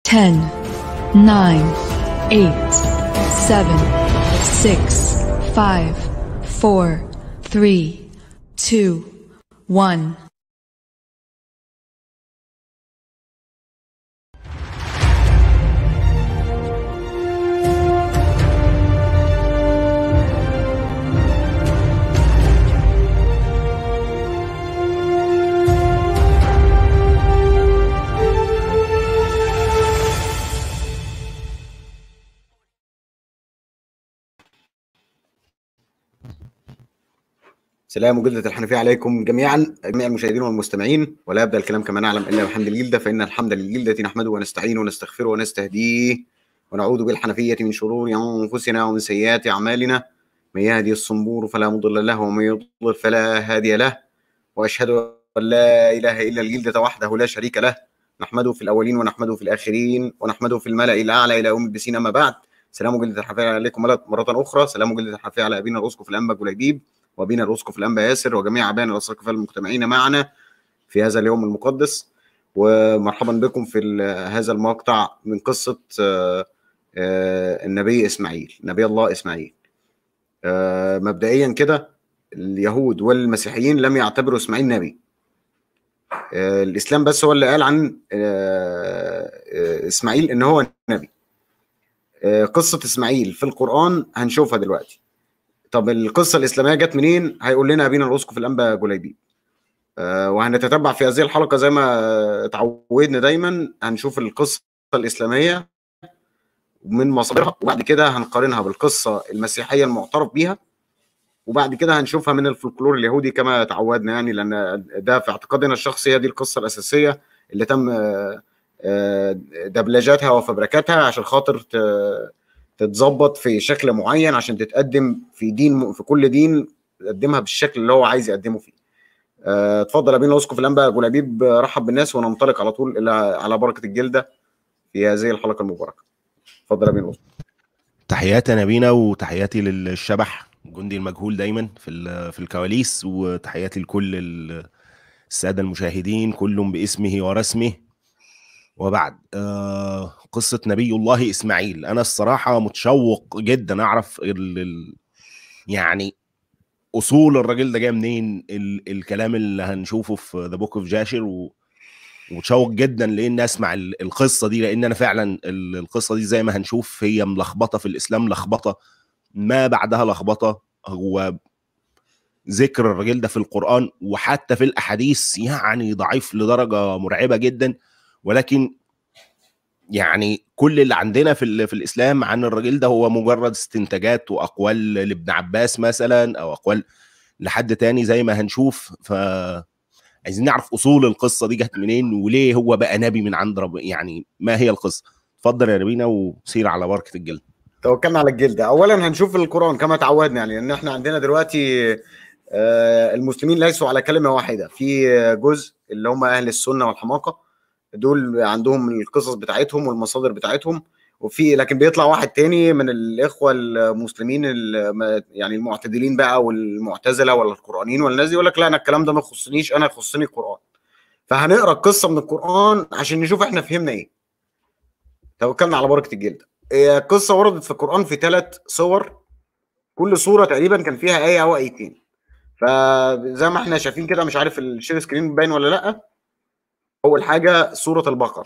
10, 9, 8, 7, 6, 5, 4, 3, 2, 1. سلام وجلدة الحنفية عليكم جميعا جميع المشاهدين والمستمعين ولا يبدأ الكلام كما نعلم إلا بحمد الجلدة فإن الحمد للجلدة نحمده ونستعينه ونستغفره ونستهديه ونعوذ بالحنفية من شرور أنفسنا ومن سيئات أعمالنا من يهدي الصنبور فلا مضل له ومن يضلل فلا هادي له وأشهد أن لا إله إلا الجلدة وحده لا شريك له نحمده في الأولين ونحمده في الآخرين ونحمده في الملأ الأعلى إلى يوم البسين أما بعد سلام جلدة الحنفية عليكم مرة أخرى سلام جلدة الحنفية على أبينا الأسقف الأنبا جليبيب وبين الاسقف الانبا ياسر وجميع ابائنا الاساقفه المجتمعين معنا في هذا اليوم المقدس ومرحبا بكم في هذا المقطع من قصه النبي اسماعيل نبي الله اسماعيل مبدئيا كده اليهود والمسيحيين لم يعتبروا اسماعيل نبي الاسلام بس هو اللي قال عن اسماعيل ان هو نبي قصه اسماعيل في القران هنشوفها دلوقتي طب القصه الاسلاميه جت منين؟ هيقول لنا ابينا الاسقف الانبا جليبيب. أه وهنتتبع في هذه الحلقه زي ما اتعودنا دايما هنشوف القصه الاسلاميه من مصادرها وبعد كده هنقارنها بالقصه المسيحيه المعترف بيها وبعد كده هنشوفها من الفولكلور اليهودي كما تعودنا يعني لان ده في اعتقادنا الشخصي هي دي القصه الاساسيه اللي تم دبلجتها وفبركتها عشان خاطر تتظبط في شكل معين عشان تتقدم في دين في كل دين تقدمها بالشكل اللي هو عايز يقدمه فيه. أه اتفضل يا بينا الاسقف الانبا جلابيب رحب بالناس وننطلق على طول الى على بركه الجلده في هذه الحلقه المباركه. اتفضل يا بينا الاسقف. تحياتي انا بينا وتحياتي للشبح الجندي المجهول دايما في في الكواليس وتحياتي لكل الساده المشاهدين كل باسمه ورسمه وبعد آه قصة نبي الله إسماعيل أنا الصراحة متشوق جدا أعرف ال ال يعني أصول الراجل ده جاي منين ال الكلام اللي هنشوفه في ذا بوك اوف جاشر و ومتشوق جدا لان اسمع القصه دي لان انا فعلا القصه دي زي ما هنشوف هي ملخبطه في الاسلام لخبطه ما بعدها لخبطه هو ذكر الراجل ده في القران وحتى في الاحاديث يعني ضعيف لدرجه مرعبه جدا ولكن يعني كل اللي عندنا في, في الاسلام عن الراجل ده هو مجرد استنتاجات واقوال لابن عباس مثلا او اقوال لحد تاني زي ما هنشوف ف عايزين نعرف اصول القصه دي جت منين وليه هو بقى نبي من عند رب يعني ما هي القصه اتفضل يا نبينا وسير على بركه الجلد توكلنا على الجلد اولا هنشوف القران كما تعودنا يعني ان احنا عندنا دلوقتي المسلمين ليسوا على كلمه واحده في جزء اللي هم اهل السنه والحماقه دول عندهم القصص بتاعتهم والمصادر بتاعتهم وفي لكن بيطلع واحد تاني من الاخوه المسلمين يعني المعتدلين بقى والمعتزله ولا القرانيين ولا الناس دي يقول لك لا انا الكلام ده ما يخصنيش انا يخصني القران فهنقرا القصه من القران عشان نشوف احنا فهمنا ايه توكلنا على بركه الجلد القصه وردت في القران في ثلاث صور كل صوره تقريبا كان فيها ايه او ايتين فزي ما احنا شايفين كده مش عارف الشير سكرين باين ولا لا اول حاجه سوره البقره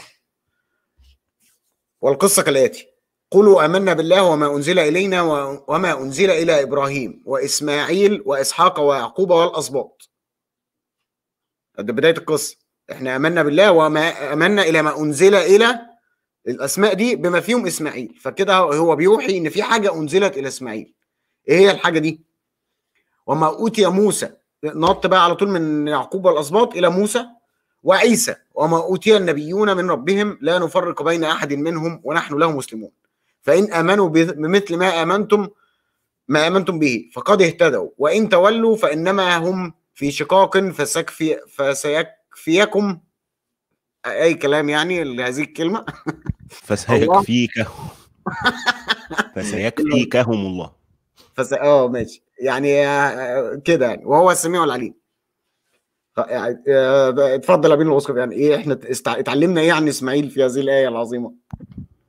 والقصه كالاتي قولوا امنا بالله وما انزل الينا وما انزل الى ابراهيم واسماعيل واسحاق ويعقوب والاسباط ده بدايه القصه احنا امنا بالله وما امنا الى ما انزل الى الاسماء دي بما فيهم اسماعيل فكده هو بيوحي ان في حاجه انزلت الى اسماعيل ايه هي الحاجه دي وما اوتي موسى نط بقى على طول من يعقوب والاسباط الى موسى وعيسى وما أوتي النبيون من ربهم لا نفرق بين أحد منهم ونحن له مسلمون فإن آمنوا بمثل ما آمنتم ما آمنتم به فقد اهتدوا وإن تولوا فإنما هم في شقاق فسيكفي فسيكفيكم أي كلام يعني هذه الكلمة فسيكفيك فسيكفيكهم الله فس... اه ماشي يعني كده يعني وهو السميع العليم اتفضل يا بين الاسقف يعني ايه احنا اتعلمنا ايه عن اسماعيل في هذه الايه العظيمه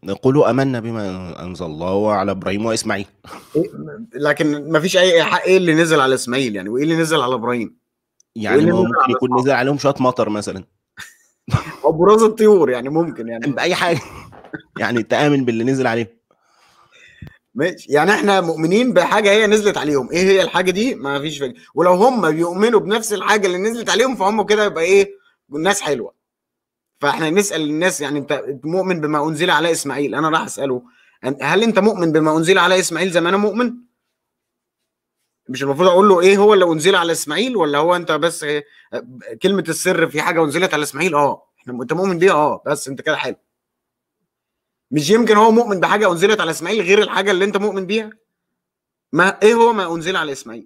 قولوا امنا بما انزل الله وعلى ابراهيم واسماعيل لكن ما فيش اي حق ايه اللي نزل على اسماعيل يعني وايه اللي نزل على ابراهيم يعني واللي ما نزل ممكن على يكون نزل عليهم شويه مطر مثلا او براز الطيور يعني ممكن يعني باي حاجه يعني تامن باللي نزل عليهم ماشي يعني احنا مؤمنين بحاجه هي نزلت عليهم ايه هي الحاجه دي ما فيش فكره ولو هم بيؤمنوا بنفس الحاجه اللي نزلت عليهم فهم كده يبقى ايه ناس حلوه فاحنا نسال الناس يعني انت مؤمن بما انزل على اسماعيل انا راح اساله أن- هل انت مؤمن بما انزل على اسماعيل زي ما انا مؤمن مش المفروض اقول له ايه هو اللي انزل على اسماعيل ولا هو انت بس إيه كلمه السر في حاجه انزلت على اسماعيل اه احنا انت مؤمن بيها اه بس انت كده حلو مش يمكن هو مؤمن بحاجه انزلت على اسماعيل غير الحاجه اللي انت مؤمن بيها ما ايه هو ما انزل على اسماعيل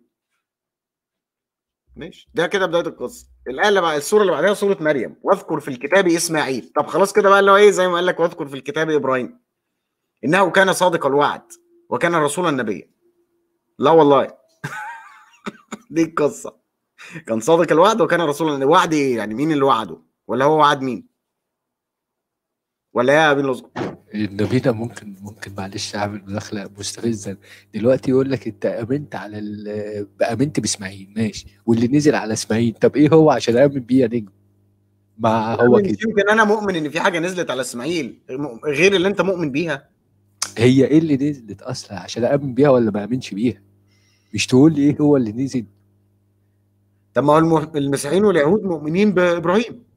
ماشي ده كده بدايه القصه الايه اللي بعد السوره اللي بعدها سوره مريم واذكر في الكتاب اسماعيل طب خلاص كده بقى اللي هو ايه زي ما قال لك واذكر في الكتاب ابراهيم انه كان صادق الوعد وكان رسولا نبيا لا والله دي القصه كان صادق الوعد وكان رسولا وعد ايه يعني مين اللي وعده ولا هو وعد مين ولا يا ابن الأصغر نبينا ممكن ممكن معلش اعمل مداخله مستفزه دلوقتي يقول لك انت امنت على ال- امنت باسماعيل ماشي واللي نزل على اسماعيل طب ايه هو عشان امن بيه يا نجم ما هو مش كده يمكن انا مؤمن ان في حاجه نزلت على اسماعيل غير اللي انت مؤمن بيها هي ايه اللي نزلت اصلا عشان امن بيها ولا ما امنش بيها مش تقول لي ايه هو اللي نزل طب ما هو الم- المسيحيين واليهود مؤمنين بابراهيم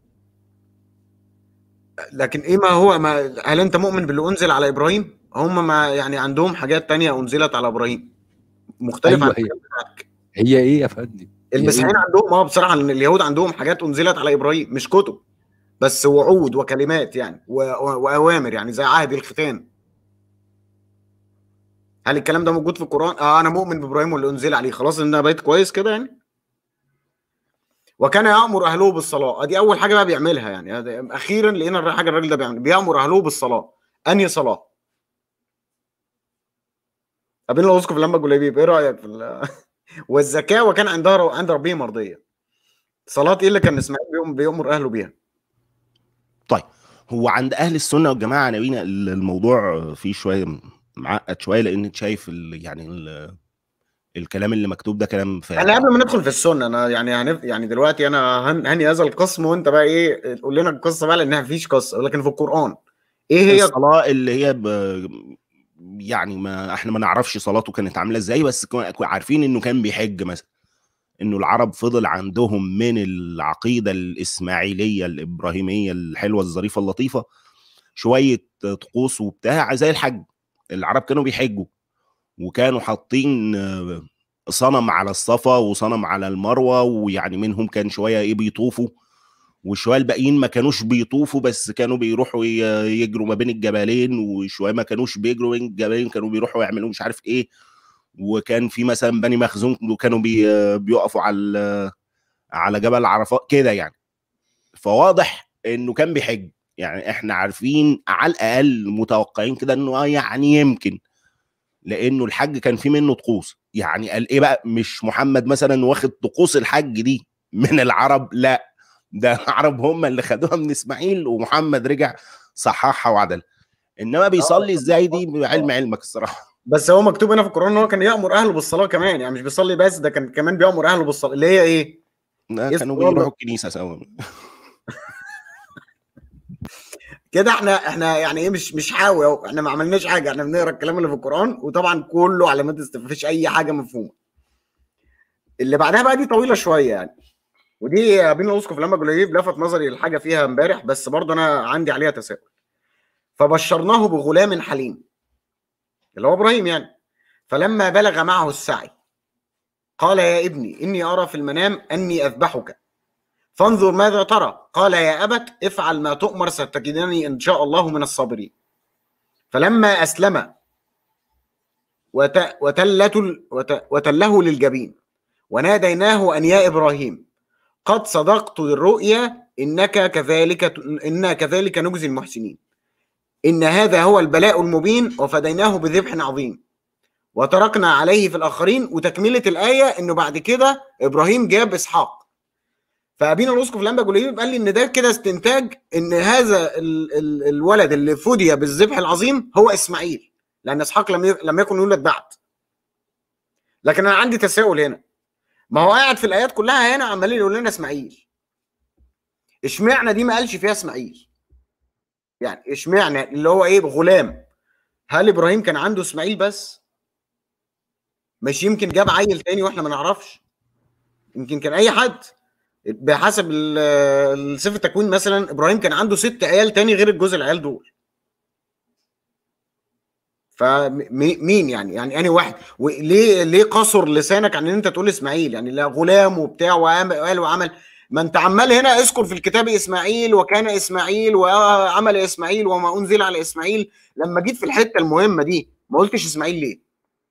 لكن ايه ما هو ما هل انت مؤمن باللي انزل على ابراهيم هم ما يعني عندهم حاجات تانية انزلت على ابراهيم مختلف عن ايوه هي هي ايه يا فندم هي المسيحيين إيه؟ عندهم اه بصراحه ان اليهود عندهم حاجات انزلت على ابراهيم مش كتب بس وعود وكلمات يعني و... و... واوامر يعني زي عهد الختان هل الكلام ده موجود في القران اه انا مؤمن بابراهيم واللي انزل عليه خلاص ان انا بقيت كويس كده يعني وكان يامر اهله بالصلاه ادي اول حاجه بقى بيعملها يعني هذا- اخيرا لقينا حاجه الراجل ده بيعمل بيامر اهله بالصلاه انهي صلاه قابلنا الاسقف لما جليبيب ايه رايك في ال... والزكاه وكان عندها عند ربه مرضيه صلاه ايه اللي كان اسماعيل بيؤم- بيامر اهله بيها هو عند اهل السنه والجماعه نبينا الموضوع فيه شويه معقد شويه لان انت شايف ال يعني ال الكلام اللي مكتوب ده كلام فارغ انا قبل ما ندخل في السنه انا يعني هنف... يعني دلوقتي انا هن... هني هذا القسم وانت بقى ايه قول لنا القصه بقى لانها مفيش قصه لكن في القران ايه هي الصلاه اللي هي ب... يعني ما احنا ما نعرفش صلاته كانت عامله ازاي بس كنا عارفين انه كان بيحج مثلا انه العرب فضل عندهم من العقيده الاسماعيليه الابراهيميه الحلوه الظريفه اللطيفه شويه طقوس وبتاع زي الحج العرب كانوا بيحجوا وكانوا حاطين آه، صنم على الصفا وصنم على المروه ويعني منهم كان شويه ايه بيطوفوا وشويه الباقيين ما كانوش بيطوفوا بس كانوا بيروحوا ي- يجروا ما بين الجبلين وشويه ما كانوش بيجروا بين الجبلين كانوا بيروحوا يعملوا مش عارف ايه وكان في مثلا بني مخزوم وكانوا بي بيقفوا على على جبل عرفات كده يعني فواضح انه كان بيحج يعني احنا عارفين على الاقل متوقعين كده انه اه يعني يمكن لانه الحج كان فيه منه طقوس يعني قال ايه بقى مش محمد مثلا واخد طقوس الحج دي من العرب لا ده العرب هم اللي خدوها من اسماعيل ومحمد رجع صححها وعدل انما بيصلي ازاي دي بعلم علمك الصراحه بس هو مكتوب هنا في القران ان هو كان يامر اهله بالصلاه كمان يعني مش بيصلي بس ده كان كمان بيامر اهله بالصلاه اللي هي ايه لا، يس كانوا والله. بيروحوا الكنيسه سوا كده احنا احنا يعني ايه مش مش حاوي اهو احنا ما عملناش حاجه احنا بنقرا الكلام اللي في القران وطبعا كله علامات استفهام مفيش اي حاجه مفهومه اللي بعدها بقى دي طويله شويه يعني ودي بين الاسقف لما جليب لفت نظري لحاجه فيها امبارح بس برضه انا عندي عليها تساؤل فبشرناه بغلام حليم اللي هو ابراهيم يعني فلما بلغ معه السعي قال يا ابني اني ارى في المنام اني اذبحك فانظر ماذا ترى قال يا ابت افعل ما تؤمر ستجدني ان شاء الله من الصابرين فلما اسلم وت... وتلت ال- وت... وتله للجبين وناديناه ان يا ابراهيم قد صدقت الرؤيا انك كذلك ت- انا كذلك نجزي المحسنين ان هذا هو البلاء المبين وفديناه بذبح عظيم وتركنا عليه في الاخرين وتكمله الايه انه بعد كده ابراهيم جاب اسحاق فابينا الاسقف الانبا جوليب قال لي ان ده كده استنتاج ان هذا ال ال الولد اللي فدي بالذبح العظيم هو اسماعيل لان اسحاق لم ي- لم يكن يولد بعد لكن انا عندي تساؤل هنا ما هو قاعد في الايات كلها هنا عمال يقول لنا اسماعيل اشمعنى دي ما قالش فيها اسماعيل يعني اشمعنى اللي هو ايه غلام هل ابراهيم كان عنده اسماعيل بس مش يمكن جاب عيل تاني واحنا ما نعرفش يمكن كان اي حد بحسب ال- السفر التكوين مثلا ابراهيم كان عنده ست عيال تاني غير الجوز العيال دول فمين يعني يعني اني واحد وليه ليه قصر لسانك عن ان انت تقول اسماعيل يعني لا غلام وبتاع وعمل وعمل ما انت عمال هنا اذكر في الكتاب اسماعيل وكان اسماعيل وعمل اسماعيل وما انزل على اسماعيل لما جيت في الحته المهمه دي ما قلتش اسماعيل ليه؟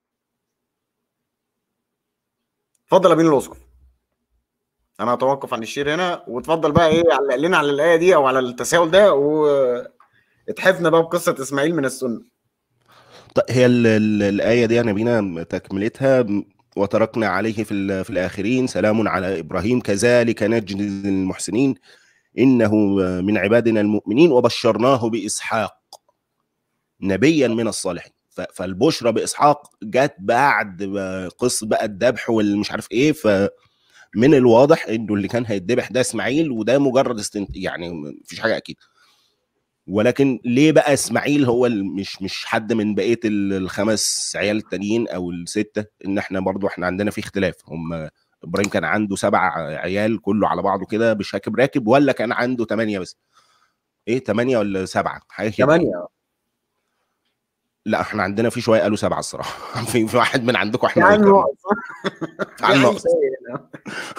اتفضل يا بين الاسقف انا هتوقف عن الشير هنا وتفضل بقى ايه علق لنا على الايه دي او على التساؤل ده واتحفنا بقى بقصه اسماعيل من السنه طيب هي ال- ال- الآية دي يا نبينا تكملتها وتركنا عليه في ال- في الآخرين سلام على إبراهيم كذلك نجزي المحسنين إنه من عبادنا المؤمنين وبشرناه بإسحاق نبيا من الصالحين ف- فالبشرى بإسحاق جت بعد ما قصة بقى الذبح والمش عارف إيه فمن الواضح إنه اللي كان هيتذبح ده إسماعيل وده مجرد استنت يعني مفيش حاجة أكيد ولكن ليه بقى اسماعيل هو ال- مش مش حد من بقيه ال- الخمس عيال التانيين او السته ان احنا برضو احنا عندنا في اختلاف هم ابراهيم كان عنده سبع عيال كله على بعضه كده بشاكب راكب ولا كان عنده ثمانيه بس ايه ثمانيه ولا سبعه حاجه كده ثمانيه لا احنا عندنا في شويه قالوا سبعه الصراحه في في واحد من عندكم احنا يعني قلنا. ناقص في عن ناقص. هنا.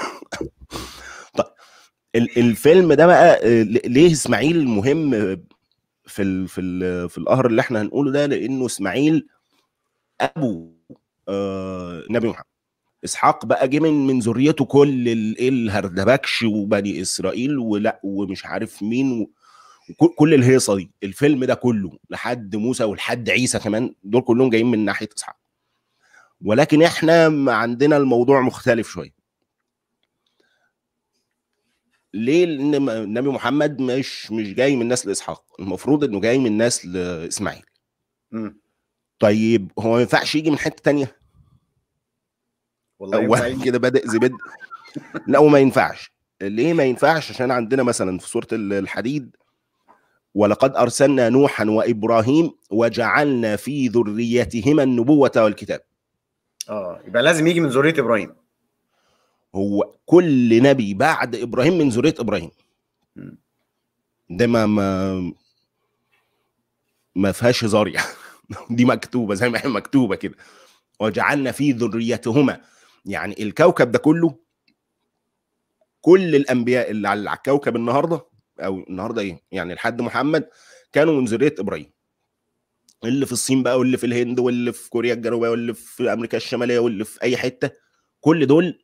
ال- الفيلم ده بقى آه، ل- ليه اسماعيل مهم في ال في ال في القهر اللي احنا هنقوله ده لانه اسماعيل ابو آه نبي محمد اسحاق بقى جه من من ذريته كل ال- ايه الهردبكش وبني اسرائيل ولا ومش عارف مين و- وكل- كل الهيصه دي الفيلم ده كله لحد موسى ولحد عيسى كمان دول كلهم جايين من ناحيه اسحاق ولكن احنا ما عندنا الموضوع مختلف شويه ليه؟ لان م- النبي محمد مش مش جاي من نسل اسحاق المفروض انه جاي من نسل اسماعيل مم. طيب هو ما ينفعش يجي من حته تانية والله اولا ينفع كده بادئ زبد لا وما ينفعش ليه ما ينفعش عشان عندنا مثلا في سوره ال- الحديد ولقد ارسلنا نوحا وابراهيم وجعلنا في ذريتهما النبوه والكتاب اه يبقى لازم يجي من ذريه ابراهيم هو كل نبي بعد ابراهيم من ذريه ابراهيم مم. ده ما ما ما فيهاش هزار يعني دي مكتوبه زي ما هي مكتوبه كده وجعلنا في ذريتهما يعني الكوكب ده كله كل الانبياء اللي على الكوكب النهارده او النهارده ايه يعني لحد محمد كانوا من ذريه ابراهيم اللي في الصين بقى واللي في الهند واللي في كوريا الجنوبيه واللي في امريكا الشماليه واللي في اي حته كل دول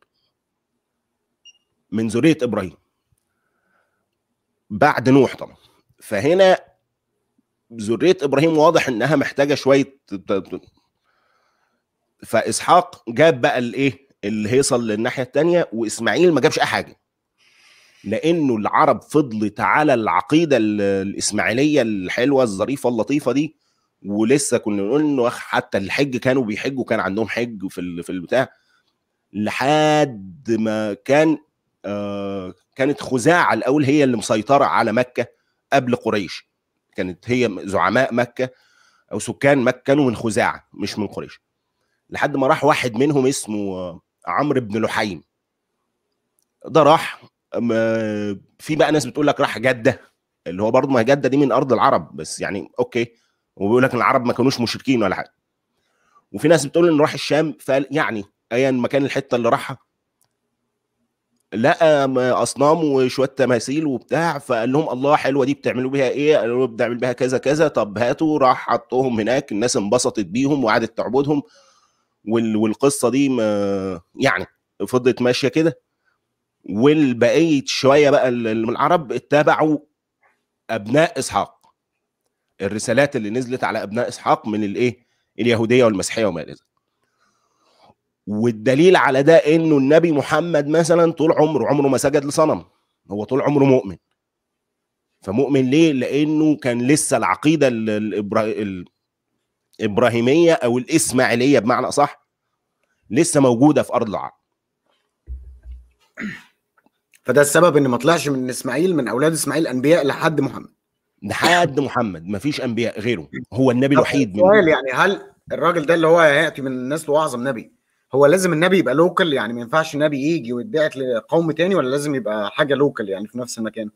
من ذريه ابراهيم بعد نوح طبعا فهنا ذريه ابراهيم واضح انها محتاجه شويه ت- ت- فاسحاق جاب بقى الايه الهيصه للناحيه الثانيه واسماعيل ما جابش اي حاجه لانه العرب فضلت على العقيده ال- الاسماعيليه الحلوه الظريفه اللطيفه دي ولسه كنا بنقول انه حتى الحج كانوا بيحجوا كان عندهم حج في ال- في البتاع لحد ما كان آه كانت خزاعه الاول هي اللي مسيطره على مكه قبل قريش كانت هي زعماء مكه او سكان مكه كانوا من خزاعه مش من قريش لحد ما راح واحد منهم اسمه آه، عمرو بن لحيم ده راح آم، في بقى ناس بتقول لك راح جده اللي هو برضه ما هي جده دي من ارض العرب بس يعني اوكي وبيقول لك ان العرب ما كانوش مشركين ولا حاجه وفي ناس بتقول انه راح الشام فقال يعني ايا مكان الحته اللي راحها لقى م- اصنام وشويه تماثيل وبتاع فقال لهم الله حلوه دي بتعملوا بيها ايه؟ قالوا له بنعمل بيها كذا كذا طب هاتوا راح حطوهم هناك الناس انبسطت بيهم وقعدت تعبدهم وال... والقصه دي ما يعني فضلت ماشيه كده والبقيه شويه بقى ال- من العرب اتبعوا ابناء اسحاق الرسالات اللي نزلت على ابناء اسحاق من الايه اليهوديه والمسيحيه وما الى ذلك والدليل على ده انه النبي محمد مثلا طول عمره عمره ما سجد لصنم هو طول عمره مؤمن فمؤمن ليه لانه كان لسه العقيده ال- الإبرا- الابراهيميه او الاسماعيليه بمعنى اصح لسه موجوده في ارض العرب فده السبب ان ما طلعش من اسماعيل من اولاد اسماعيل انبياء لحد محمد لحد محمد مفيش انبياء غيره هو النبي طب الوحيد من سؤال يعني هل الراجل ده اللي هو هياتي من الناس له اعظم نبي هو لازم النبي يبقى لوكال يعني ما ينفعش نبي يجي ويدعت لقوم تاني ولا لازم يبقى حاجه لوكال يعني في نفس المكان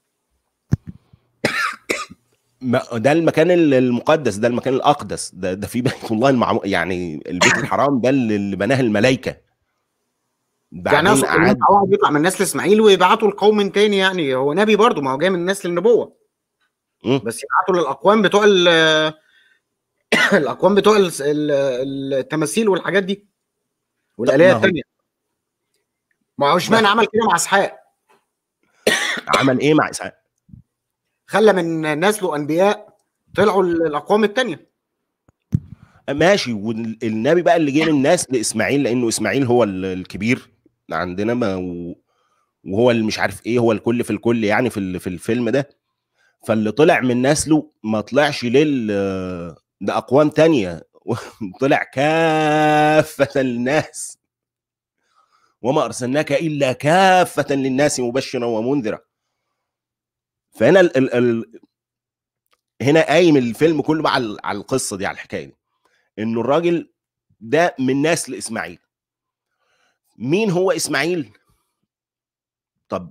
ما- ده المكان ال- المقدس ده المكان الاقدس ده ده في بيت الله المعمو يعني البيت الحرام ده اللي اللي بناه الملائكه يعني بعدين اقصد ان قعد هو يطلع من نسل اسماعيل ويبعتوا لقوم تاني يعني هو نبي برضه ما هو جاي من نسل النبوه مم. بس يبعتوا للاقوام بتوع ال- الاقوام بتوع ال- ال- التماثيل والحاجات دي والالهه ما هو- التانيه ما هو اشمعنى عمل كده مع اسحاق عمل ايه مع اسحاق خلى من نسله انبياء طلعوا الاقوام التانيه ماشي والنبي بقى اللي جه من الناس لاسماعيل لانه اسماعيل هو ال- الكبير عندنا ما و- وهو اللي مش عارف ايه هو الكل في الكل يعني في ال- في الفيلم ده فاللي طلع من نسله ما طلعش لل لاقوام تانية طلع كافة للناس وما ارسلناك الا كافة للناس مبشرا ومنذرا فهنا ال ال ال هنا قايم الفيلم كله بقى على على القصه دي على الحكايه دي انه الراجل ده من نسل اسماعيل مين هو اسماعيل طب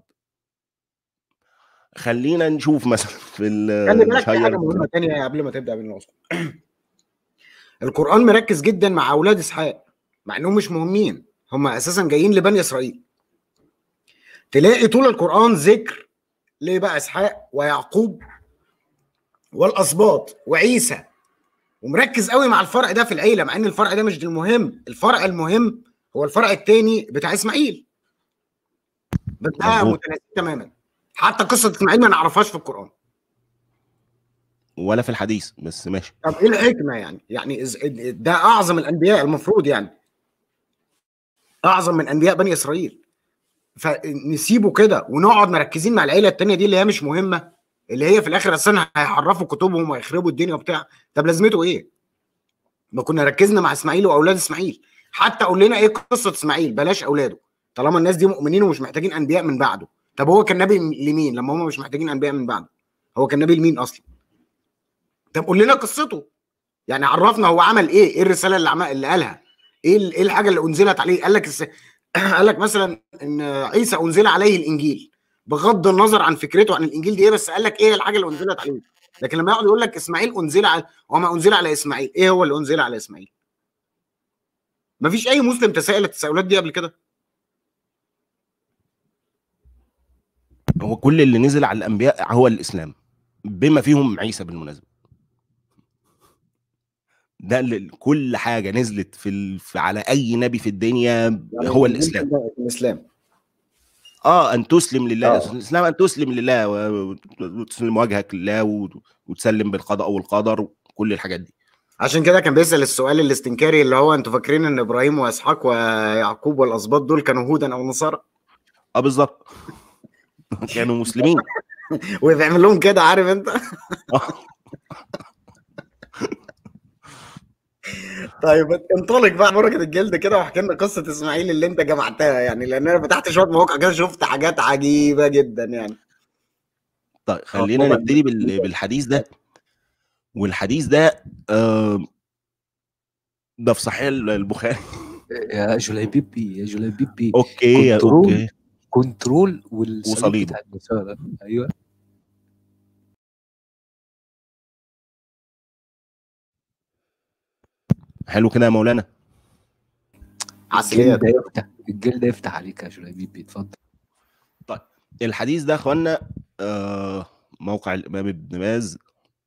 خلينا نشوف مثلا في ال- خلي بالك في الشير حاجه مهمه تانية قبل ما تبدا بالنص القران مركز جدا مع اولاد اسحاق مع انهم مش مهمين هم اساسا جايين لبني اسرائيل تلاقي طول القران ذكر ليه بقى اسحاق ويعقوب والاسباط وعيسى ومركز قوي مع الفرع ده في العيله مع ان الفرع ده مش المهم الفرع المهم هو الفرع الثاني بتاع اسماعيل بس ده مظبوط. متناسب تماما حتى قصه اسماعيل ما نعرفهاش في القران ولا في الحديث بس ماشي طب ايه الحكمه يعني؟ يعني إز- ده اعظم الانبياء المفروض يعني اعظم من انبياء بني اسرائيل فنسيبه كده ونقعد مركزين مع العيله التانيه دي اللي هي مش مهمه اللي هي في الاخر اصلا هيحرفوا كتبهم ويخربوا الدنيا وبتاع طب لازمته ايه؟ ما كنا ركزنا مع اسماعيل واولاد اسماعيل حتى قول لنا ايه قصه اسماعيل بلاش اولاده طالما الناس دي مؤمنين ومش محتاجين انبياء من بعده طب هو كان نبي لمين لما هم مش محتاجين انبياء من بعده هو كان نبي لمين اصلا طب قول لنا قصته يعني عرفنا هو عمل ايه ايه الرساله اللي عمل اللي قالها ايه ال- ايه الحاجه اللي انزلت عليه قال لك الس... قال لك مثلا ان عيسى انزل عليه الانجيل بغض النظر عن فكرته عن الانجيل دي ايه بس قال لك ايه الحاجه اللي انزلت عليه لكن لما يقعد يقول لك اسماعيل انزل على وما انزل على اسماعيل ايه هو اللي انزل على اسماعيل مفيش اي مسلم تساءل التساؤلات دي قبل كده هو كل اللي نزل على الانبياء هو الاسلام بما فيهم عيسى بالمناسبه ده اللي كل حاجه نزلت في, ال... في على اي نبي في الدنيا يعني هو الاسلام الاسلام اه ان تسلم لله آه. الاسلام ان تسلم لله و- وتسلم وجهك لله و- وتسلم بالقضاء والقدر وكل الحاجات دي عشان كده كان بيسال السؤال الاستنكاري اللي هو انتوا فاكرين ان ابراهيم واسحاق ويعقوب والاسباط دول كانوا هودا او نصارى اه بالظبط كانوا مسلمين وبيعمل لهم كده عارف انت آه. طيب انطلق بقى بركة الجلد كده واحكي لنا قصة اسماعيل اللي انت جمعتها يعني لان انا فتحت شوية مواقع كده شفت حاجات عجيبة جدا يعني طيب خلينا طبعاً. نبتدي بال- بالحديث ده والحديث ده آه ده في صحيح البخاري يا جليبيبي يا جليبيبي اوكي كنترول. اوكي كنترول والصليب وصليب. بتاع النصارى ايوه حلو كده يا مولانا عسليات الجلد يفتح الجلد يفتح عليك يا جليبيبي اتفضل الحديث ده يا اخوانا آه موقع الامام ابن باز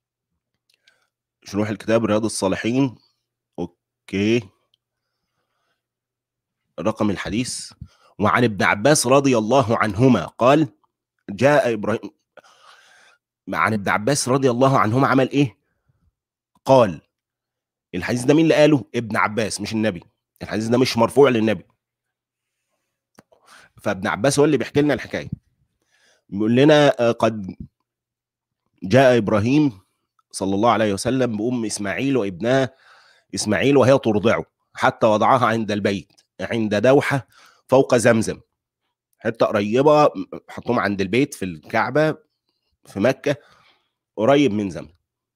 شروح الكتاب رياض الصالحين اوكي رقم الحديث وعن ابن عباس رضي الله عنهما قال جاء ابراهيم عن ابن عباس رضي الله عنهما عمل ايه قال الحديث ده مين اللي قاله ابن عباس مش النبي الحديث ده مش مرفوع للنبي فابن عباس هو اللي بيحكي لنا الحكايه بيقول لنا آه، قد جاء ابراهيم صلى الله عليه وسلم بام اسماعيل وابنها اسماعيل وهي ترضعه حتى وضعها عند البيت عند دوحه فوق زمزم حته قريبه حطهم عند البيت في الكعبه في مكه قريب من زمزم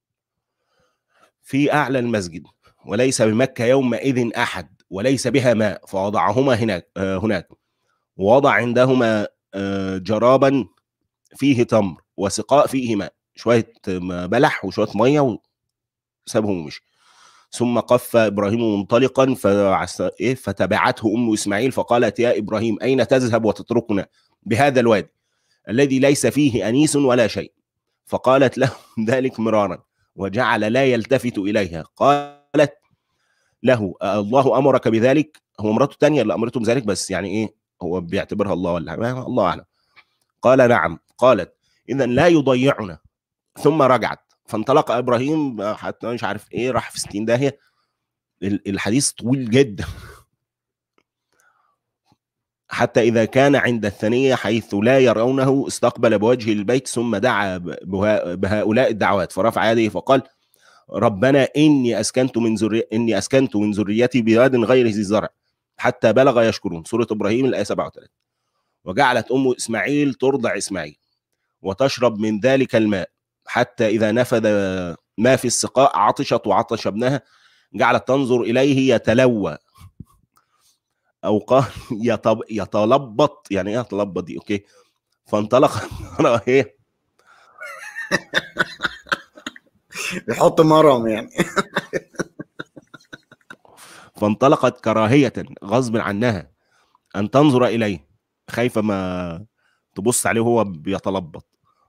في اعلى المسجد وليس بمكه يومئذ احد وليس بها ماء فوضعهما هناك آه، هناك ووضع عندهما آه، جرابا فيه تمر وسقاء فيه ماء شويه م- بلح وشويه ميه وسابهم ومشي ثم قف ابراهيم منطلقا فعس- إيه فتبعته ام اسماعيل فقالت يا ابراهيم اين تذهب وتتركنا بهذا الوادي الذي ليس فيه انيس ولا شيء فقالت له ذلك مرارا وجعل لا يلتفت اليها قالت له الله امرك بذلك هو مراته الثانيه اللي امرته بذلك بس يعني ايه هو بيعتبرها الله ولا حاجة، الله اعلم قال نعم قالت اذا لا يضيعنا ثم رجعت فانطلق ابراهيم حتى مش عارف ايه راح في 60 داهيه ال- الحديث طويل جدا حتى إذا كان عند الثانية حيث لا يرونه استقبل بوجه البيت ثم دعا ب- بها- بهؤلاء الدعوات فرفع يده فقال ربنا إني أسكنت من ذري إني أسكنت من ذريتي بواد غير ذي زرع حتى بلغ يشكرون سورة إبراهيم الآية 37 وجعلت أم إسماعيل ترضع إسماعيل وتشرب من ذلك الماء حتى إذا نفذ ما في السقاء عطشت وعطش ابنها جعلت تنظر إليه يتلوى أو قال يطب يتلبط يعني إيه يتلبط دي أوكي فانطلق هي يحط مرم يعني فانطلقت كراهية غصب عنها أن تنظر إليه خايفة ما تبص عليه وهو بيتلبط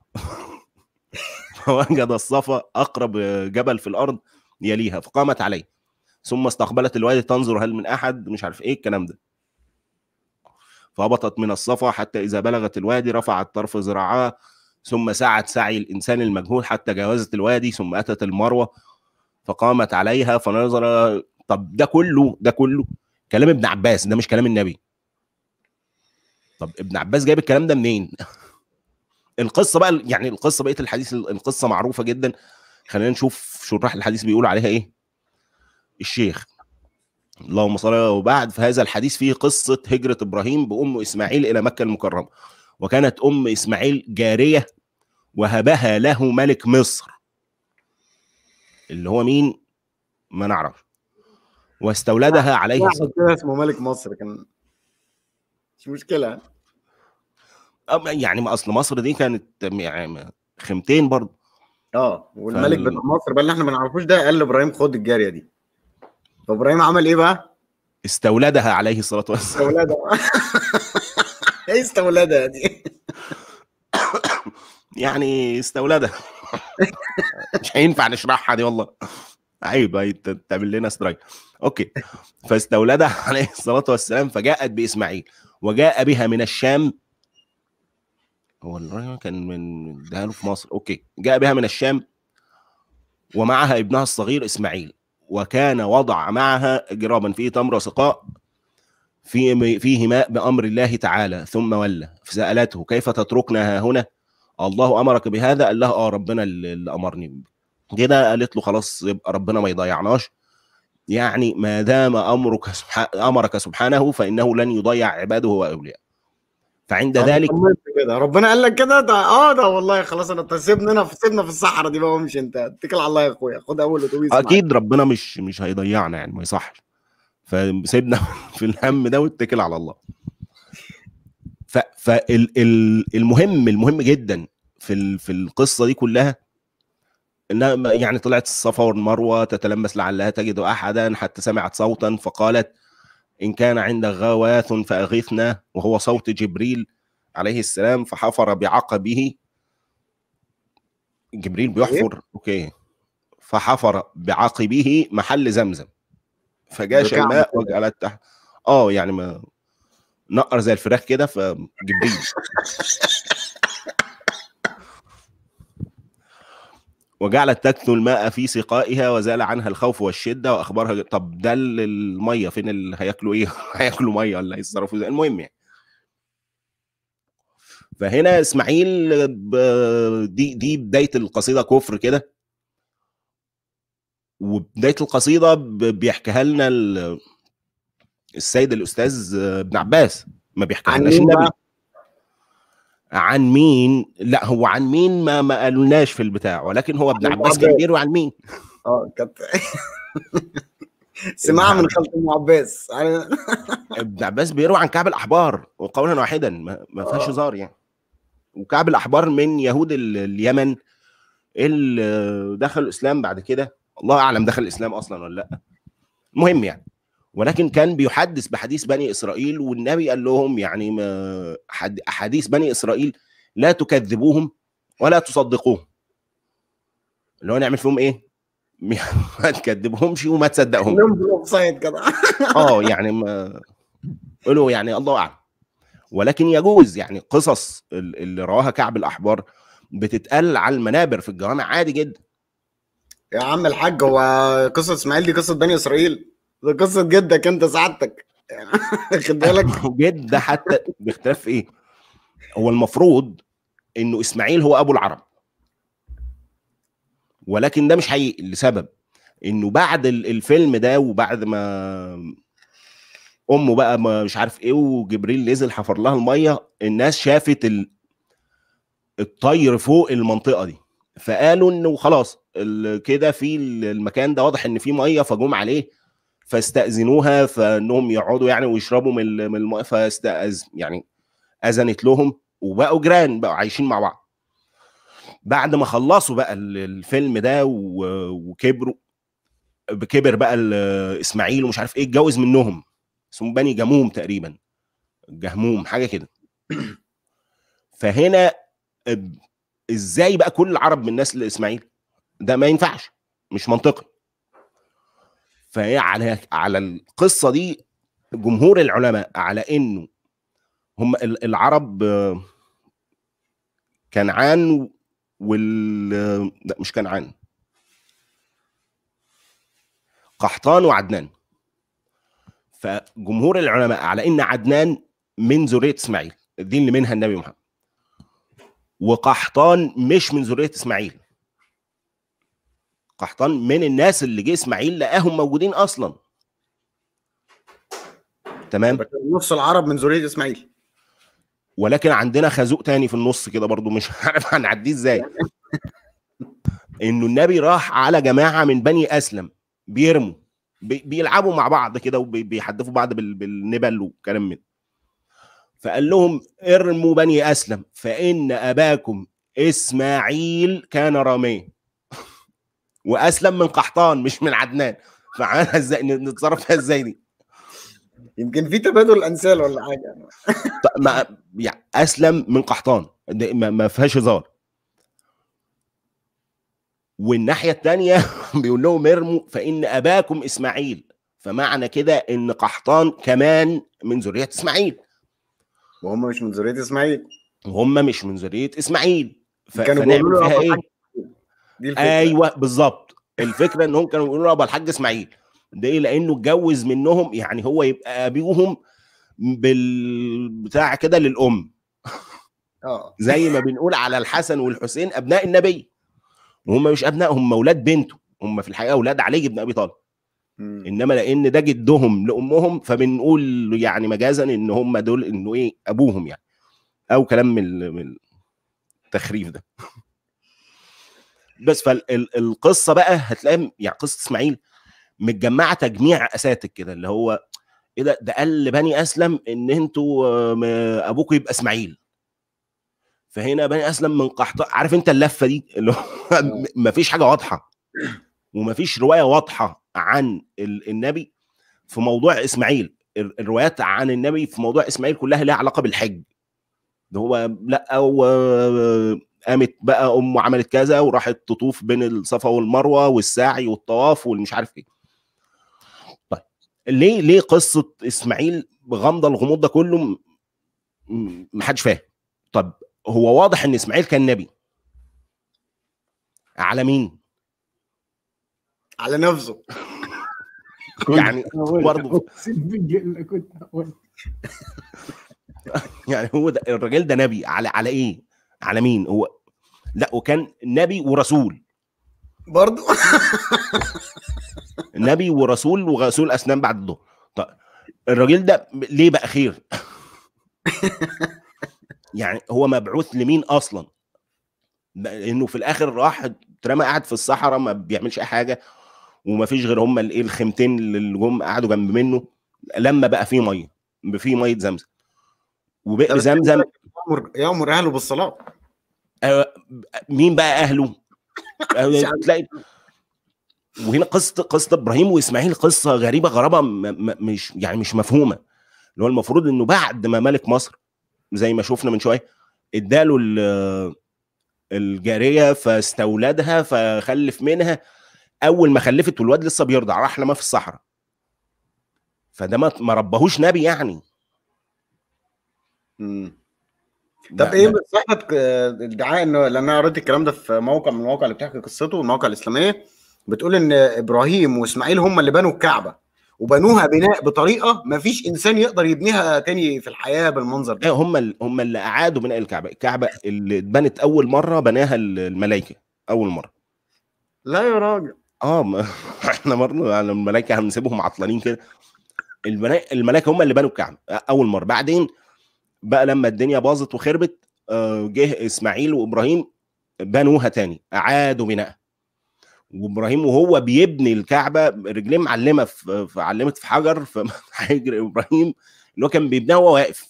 فوجد الصفا أقرب جبل في الأرض يليها فقامت عليه ثم استقبلت الوادي تنظر هل من أحد مش عارف إيه الكلام ده فهبطت من الصفا حتى إذا بلغت الوادي رفعت طرف ذراعها ثم سعت سعي الإنسان المجهول حتى جاوزت الوادي ثم أتت المروة فقامت عليها فنظر طب ده كله ده كله كلام ابن عباس ده مش كلام النبي طب ابن عباس جايب الكلام ده منين القصه بقى يعني القصه بقيه الحديث القصه معروفه جدا خلينا نشوف شراح الحديث بيقولوا عليها ايه الشيخ اللهم صل على وبعد فهذا الحديث فيه قصه هجره ابراهيم بام اسماعيل الى مكه المكرمه وكانت ام اسماعيل جاريه وهبها له ملك مصر اللي هو مين ما نعرف واستولدها عليه واحد كده اسمه ملك مصر كان مش مشكله أم- يعني ما اصل مصر دي كانت يعني خيمتين برضه اه والملك فال- بتاع مصر بقى اللي احنا ما نعرفوش ده قال لابراهيم خد الجاريه دي فابراهيم عمل ايه بقى؟ استولدها عليه الصلاه والسلام استولدها ايه استولدها دي؟ يعني استولدها مش هينفع نشرحها دي والله عيب هي ت- تعمل لنا سترايك اوكي فاستولدها عليه الصلاه والسلام فجاءت باسماعيل وجاء بها من الشام هو الراجل كان من ده في مصر اوكي جاء بها من الشام ومعها ابنها الصغير اسماعيل وكان وضع معها جرابا فيه تمر وسقاء في فيه ماء بامر الله تعالى ثم ولى فسالته كيف تتركنا ها هنا الله امرك بهذا قال لها اه ربنا اللي اللي امرني كده قالت له خلاص يبقى ربنا ما يضيعناش يعني ما دام امرك سبحانه امرك سبحانه فانه لن يضيع عباده واولياءه فعند أنا ذلك طمنت كده ربنا قال لك كده ده اه ده والله خلاص انا انت سيبني انا في سيبنا في الصحراء دي بقى وامشي انت اتكل على الله يا اخويا خد اول اتوبيس معاك. اكيد ربنا مش مش هيضيعنا يعني ما يصحش فسيبنا في الهم ده واتكل على الله ف فالمهم المهم جدا في ال- في القصه دي كلها انها ما- يعني طلعت الصفا والمروه تتلمس لعلها تجد احدا حتى سمعت صوتا فقالت ان كان عندك غواث فاغثنا وهو صوت جبريل عليه السلام فحفر بعقبه جبريل بيحفر اوكي فحفر بعقبه محل زمزم فجاش بكعب الماء كده. وجعلت تحت اه يعني ما نقر زي الفراخ كده فجبريل وجعلت تكثو الماء في سقائها وزال عنها الخوف والشده واخبرها طب ده ال- الميه فين اللي هياكلوا ايه؟ هياكلوا ميه ولا هيتصرفوا ازاي؟ المهم يعني فهنا اسماعيل ب- دي دي بدايه القصيده كفر كده وبدايه القصيده ب- بيحكيها لنا ال- السيد الاستاذ ابن عباس ما بيحكيها عن لناش مين النبي بقى؟ عن مين لا هو عن مين ما ما قالولناش في البتاع ولكن هو ابن عن عباس عباس. كان بيروي عن مين اه كانت سمعها من خالة ام عباس ابن عباس بيروي عن كعب الاحبار وقولا واحدا ما, ما فيهاش آه. هزار يعني وكعب الاحبار من يهود ال- اليمن اللي دخلوا الاسلام بعد كده الله اعلم دخل الاسلام اصلا ولا لا المهم يعني ولكن كان بيحدث بحديث بني اسرائيل والنبي قال لهم يعني ما حد- احاديث بني اسرائيل لا تكذبوهم ولا تصدقوهم اللي هو نعمل فيهم ايه؟ ما تكذبهمش وما تصدقهم كلهم في الاوف سايد كده اه يعني ما قولوا يعني الله اعلم ولكن يجوز يعني قصص ال- اللي رواها كعب الاحبار بتتقال على المنابر في الجوامع عادي جدا يا عم الحاج هو قصه اسماعيل دي قصه بني اسرائيل دي قصه جدك انت سعادتك يعني خد بالك جد حتى باختلاف في ايه هو المفروض انه اسماعيل هو ابو العرب ولكن ده مش حقيقي لسبب انه بعد ال- الفيلم ده وبعد ما امه بقى ما مش عارف ايه وجبريل نزل حفر لها الميه الناس شافت ال- الطير فوق المنطقه دي فقالوا انه خلاص ال- كده في ال- المكان ده واضح ان فيه ميه فجم عليه فاستاذنوها فانهم يقعدوا يعني ويشربوا من ال- من الميه فاستاذ يعني اذنت لهم وبقوا جيران بقوا عايشين مع بعض بعد ما خلصوا بقى ال- الفيلم ده و- وكبروا كبر بقى ال- اسماعيل ومش عارف ايه اتجوز منهم اسمهم بني جموم تقريبا جهموم حاجه كده فهنا اب- ازاي بقى كل العرب من نسل اسماعيل ده ما ينفعش مش منطقي فهي على على القصه دي جمهور العلماء على انه هم ال- العرب آه، كنعان وال لا مش كنعان قحطان وعدنان فجمهور العلماء على ان عدنان من ذريه اسماعيل دي اللي منها النبي محمد وقحطان مش من ذريه اسماعيل قحطان من الناس اللي جه اسماعيل لقاهم موجودين اصلا تمام نص العرب من ذريه اسماعيل ولكن عندنا خازوق تاني في النص كده برضو مش عارف هنعديه ازاي انه النبي راح على جماعه من بني اسلم بيرموا بي- بيلعبوا مع بعض كده وبيحدفوا بعض بال- بالنبل وكلام من فقال لهم ارموا بني اسلم فان اباكم اسماعيل كان راميا واسلم من قحطان مش من عدنان فعملها ازاي نتصرف فيها ازاي دي يمكن في تبادل انسال ولا حاجه ط- ما يعني اسلم من قحطان ده ما ما فيهاش هزار والناحيه الثانيه بيقول لهم ارموا فان اباكم اسماعيل فمعنى كده ان قحطان كمان من ذريه اسماعيل وهم مش من ذريه اسماعيل وهم مش من ذريه اسماعيل ف... كانوا فنعمل بيقولوا له فيها أبو ايه الحاج. دي الفكره ايوه بالظبط الفكره انهم كانوا بيقولوا له ابو الحاج اسماعيل ده ايه لانه اتجوز منهم يعني هو يبقى ابيهم بالبتاع كده للام اه زي ما بنقول على الحسن والحسين ابناء النبي وهم مش ابناء هم اولاد بنته هم في الحقيقه اولاد علي بن ابي طالب مم. انما لان ده جدهم لامهم فبنقول يعني مجازا ان هم دول انه ايه ابوهم يعني او كلام من ال- من التخريف ده بس فالقصه بقى هتلاقي يعني قصه اسماعيل متجمعه تجميع اساتك كده اللي هو ايه ده ده قال لبني اسلم ان انتوا آه، م- ابوكم يبقى اسماعيل فهنا بني اسلم من قحطاء عارف انت اللفه دي اللي هو مفيش حاجه واضحه ومفيش روايه واضحه عن ال- النبي في موضوع اسماعيل ال- الروايات عن النبي في موضوع اسماعيل كلها لها علاقه بالحج ده هو لا و- قامت بقى امه عملت كذا وراحت تطوف بين الصفا والمروه والسعي والطواف والمش عارف ايه طيب ليه ليه قصه اسماعيل بغمضه الغموض ده كله م- م- محدش فاهم طب هو واضح ان اسماعيل كان نبي على مين على نفسه يعني برضه كنت هقول يعني هو ده الراجل ده نبي على على ايه على مين هو لا وكان نبي ورسول برضو نبي ورسول وغسول اسنان بعد الظهر طيب الراجل ده ليه بقى خير يعني هو مبعوث لمين اصلا لانه في الاخر راح اترمى قاعد في الصحراء ما بيعملش اي حاجه وما فيش غير هم الايه الخيمتين اللي جم قعدوا جنب منه لما بقى فيه ميه في ميه زمزم وبئر زمزم يأمر, يأمر أهله بالصلاة آه، مين بقى اهله آه، مش عارف. تلاقي وهنا قصه قصه ابراهيم واسماعيل قصه غريبه غرابه م- م- مش يعني مش مفهومه اللي هو المفروض انه بعد ما ملك مصر زي ما شفنا من شويه اداله ال- الجاريه فاستولدها فخلف منها اول ما خلفت والواد لسه بيرضع راح لما في الصحراء فده ما ما ربهوش نبي يعني مم. طب ما- ايه ما- صحة الدعاء انه لان انا قريت الكلام ده في موقع من المواقع اللي بتحكي قصته المواقع الاسلاميه بتقول ان ابراهيم واسماعيل هم اللي بنوا الكعبه وبنوها بناء بطريقه ما فيش انسان يقدر يبنيها تاني في الحياه بالمنظر ده ايه هم ال- هم اللي اعادوا بناء الكعبه الكعبه اللي اتبنت اول مره بناها ال- الملائكه اول مره لا يا راجل اه ما احنا مره على الملائكه هنسيبهم عطلانين كده الملا- الملائكه هم اللي بنوا الكعبه اول مره بعدين بقى لما الدنيا باظت وخربت آه، جه اسماعيل وابراهيم بنوها تاني اعادوا بناءها وابراهيم وهو بيبني الكعبه رجليه معلمه في في- علمت في حجر فهيجري ابراهيم اللي هو كان بيبنيها وهو واقف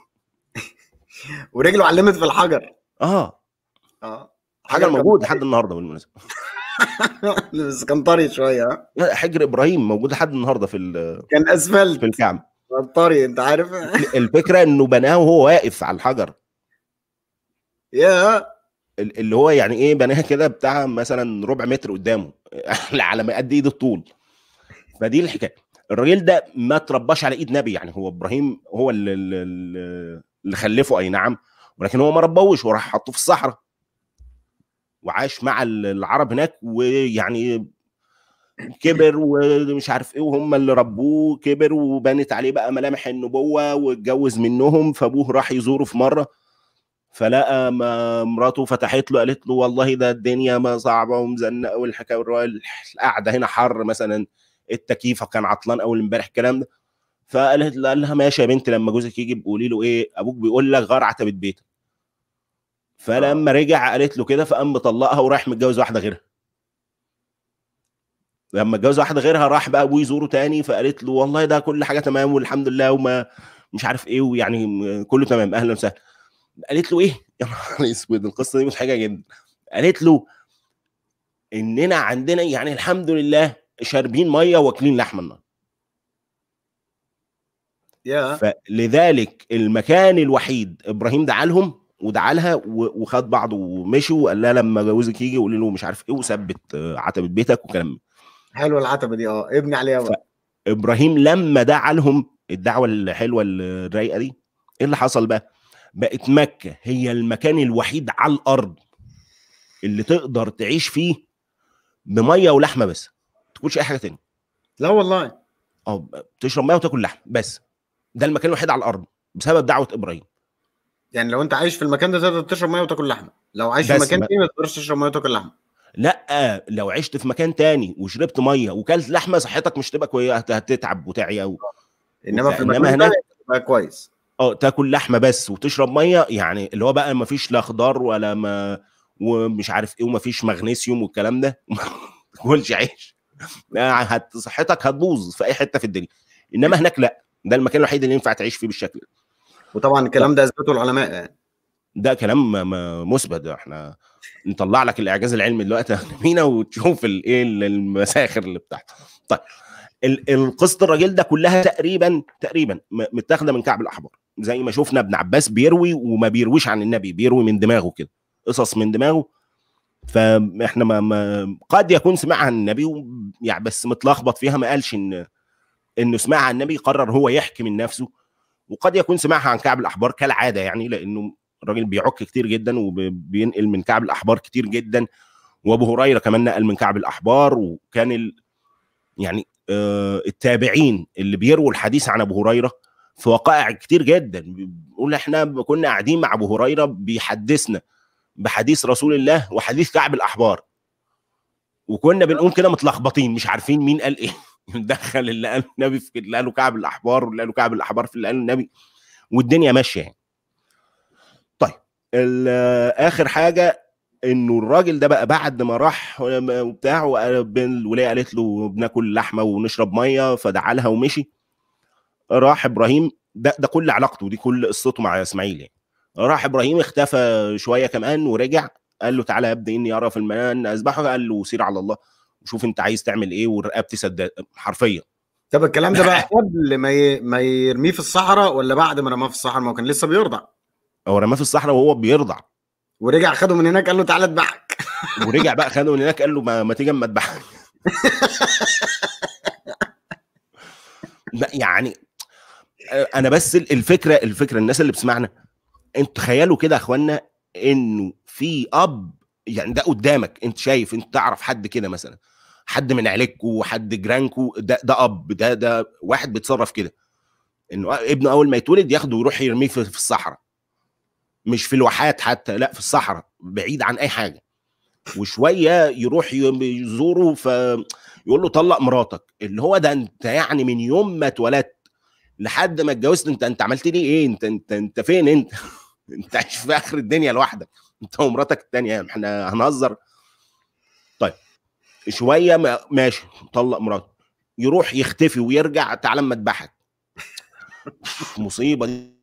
ورجله علمت في الحجر اه اه حجر موجود لحد النهارده بالمناسبه بس كان طري شويه ها؟ لا، حجر ابراهيم موجود لحد النهارده في ال- كان في اسفلت الكعبه كان طري انت عارف الفكره انه بناه وهو واقف على الحجر يا ال- اللي هو يعني ايه بناها كده بتاع مثلا ربع متر قدامه على ما قد ايد الطول فدي الحكايه الراجل ده ما ترباش على ايد نبي يعني هو ابراهيم هو اللي, اللي, اللي خلفه اي نعم ولكن هو ما ربوش وراح حطه في الصحراء وعاش مع ال- العرب هناك ويعني كبر ومش عارف ايه وهم اللي ربوه كبر وبنت عليه بقى ملامح النبوه واتجوز منهم فابوه راح يزوره في مره فلقى ما مراته فتحت له قالت له والله ده الدنيا ما صعبه ومزنقه والحكايه والروايه القعده هنا حر مثلا التكييف كان عطلان اول امبارح الكلام ده فقالت له قال لها ماشي يا بنت لما جوزك يجي قولي له ايه ابوك بيقول لك غار عتبه بيتك فلما رجع قالت له كده فقام مطلقها وراح متجوز واحده غيرها لما اتجوز واحده غيرها راح بقى ابوه يزوره تاني فقالت له والله ده كل حاجه تمام والحمد لله وما مش عارف ايه ويعني م- كله تمام اهلا وسهلا قالت له ايه يا نهار اسود القصه دي مضحكه جدا قالت له اننا عندنا يعني الحمد لله شاربين ميه واكلين لحمه النهارده يا فلذلك المكان الوحيد ابراهيم دعا لهم ودعا لها و- وخد بعضه ومشي وقال لها لما جوزك يجي قولي له مش عارف ايه وثبت آه، عتبه بيتك وكلام من. حلوه العتبه دي اه ابني عليها بقى ابراهيم لما دعا لهم الدعوه الحلوه الرايقه دي ايه اللي حصل بقى؟ بقت مكه هي المكان الوحيد على الارض اللي تقدر تعيش فيه بميه ولحمه بس ما تاكلش اي حاجه تاني لا والله اه تشرب ميه وتاكل لحم بس ده المكان الوحيد على الارض بسبب دعوه ابراهيم يعني لو انت عايش في المكان ده تقدر تشرب ميه وتاكل لحمه لو عايش في بس مكان ما- تاني ما تقدرش تشرب ميه وتاكل لحمه لا لو عشت في مكان تاني وشربت ميه وكلت لحمه صحتك مش تبقى كويسه هت- هتتعب وتعيا و... انما في إنما المكان هناك- ده بقى كويس اه تاكل لحمه بس وتشرب ميه يعني اللي هو بقى ما فيش لا خضار ولا ما ومش عارف ايه وما فيش مغنيسيوم والكلام ده ما تاكلش عيش لا، هت... صحتك هتبوظ في اي حته في الدنيا انما هناك لا ده المكان الوحيد اللي ينفع تعيش فيه بالشكل ده وطبعا الكلام ده اثبته العلماء يعني ده كلام م- م- مثبت احنا نطلع لك الاعجاز العلمي دلوقتي مينا وتشوف الايه المساخر اللي بتاعته طيب ال- القصه الراجل ده كلها تقريبا تقريبا م- متاخده من كعب الاحبار زي ما شفنا ابن عباس بيروي وما بيرويش عن النبي بيروي من دماغه كده قصص من دماغه فاحنا ما, ما قد يكون سمع عن النبي و- يعني بس متلخبط فيها ما قالش ان انه سمع عن النبي قرر هو يحكي من نفسه وقد يكون سمعها عن كعب الاحبار كالعاده يعني لانه الراجل بيعك كتير جدا وبينقل من كعب الاحبار كتير جدا وابو هريره كمان نقل من كعب الاحبار وكان ال... يعني آه التابعين اللي بيروا الحديث عن ابو هريره في وقائع كتير جدا بيقول احنا كنا قاعدين مع ابو هريره بيحدثنا بحديث رسول الله وحديث كعب الاحبار وكنا بنقوم كده متلخبطين مش عارفين مين قال ايه ندخل اللي قاله النبي في اللي قاله كعب الاحبار واللي قاله كعب الاحبار في اللي قاله النبي والدنيا ماشيه يعني طيب ال- اخر حاجه انه الراجل ده بقى بعد ما راح وبتاع الولايه قالت له بناكل لحمه ونشرب ميه فدعا لها ومشي راح ابراهيم ده ده كل علاقته دي كل قصته مع اسماعيل يعني راح ابراهيم اختفى شويه كمان ورجع قال له تعالى يا ابني اني ارى في المنام ان اذبحك قال له سير على الله وشوف انت عايز تعمل ايه ورقبتي سداد حرفيا طب الكلام ده بقى قبل ما ي... ما يرميه في الصحراء ولا بعد ما رماه في الصحراء ما هو كان لسه بيرضع هو رماه في الصحراء وهو بيرضع ورجع خده من هناك قال له تعالى اذبحك ورجع بقى خده من هناك قال له ما, ما تيجي اما اذبحك لا يعني آه، انا بس الفكره الفكره الناس اللي بتسمعنا انتوا تخيلوا كده يا اخوانا انه في اب يعني ده قدامك انت شايف انت تعرف حد كده مثلا حد من عيلتكوا حد جيرانكوا ده ده اب ده ده واحد بيتصرف كده انه ابنه اول ما يتولد ياخده ويروح يرميه في, في الصحراء مش في الواحات حتى لا في الصحراء بعيد عن اي حاجه وشويه يروح ي- يزوره فيقول له طلق مراتك اللي هو ده انت يعني من يوم ما اتولدت لحد ما اتجوزت انت انت عملت لي ايه انت انت انت فين انت انت عايش في اخر الدنيا لوحدك انت ومراتك التانية احنا هنهزر طيب شويه ما ماشي طلق مراته يروح يختفي ويرجع تعالى اما اذبحك مصيبه دي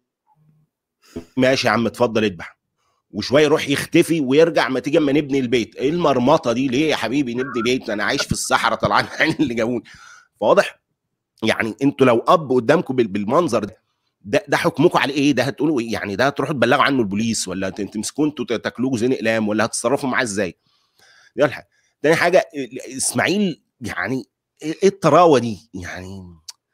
ماشي يا عم اتفضل اذبح وشويه يروح يختفي ويرجع ما تيجي اما نبني البيت ايه المرمطه دي ليه يا حبيبي نبني بيت انا عايش في الصحراء طلعان عين اللي جابوني فواضح يعني انتوا لو اب قدامكم بال- بالمنظر ده ده, ده حكمكم على ايه ده هتقولوا ايه يعني ده هتروحوا تبلغوا عنه البوليس ولا هت- تمسكوه انتوا تاكلوه زين اقلام ولا هتتصرفوا معاه ازاي دي أول حاجه تاني حاجه اسماعيل يعني ايه إيه الطراوه دي يعني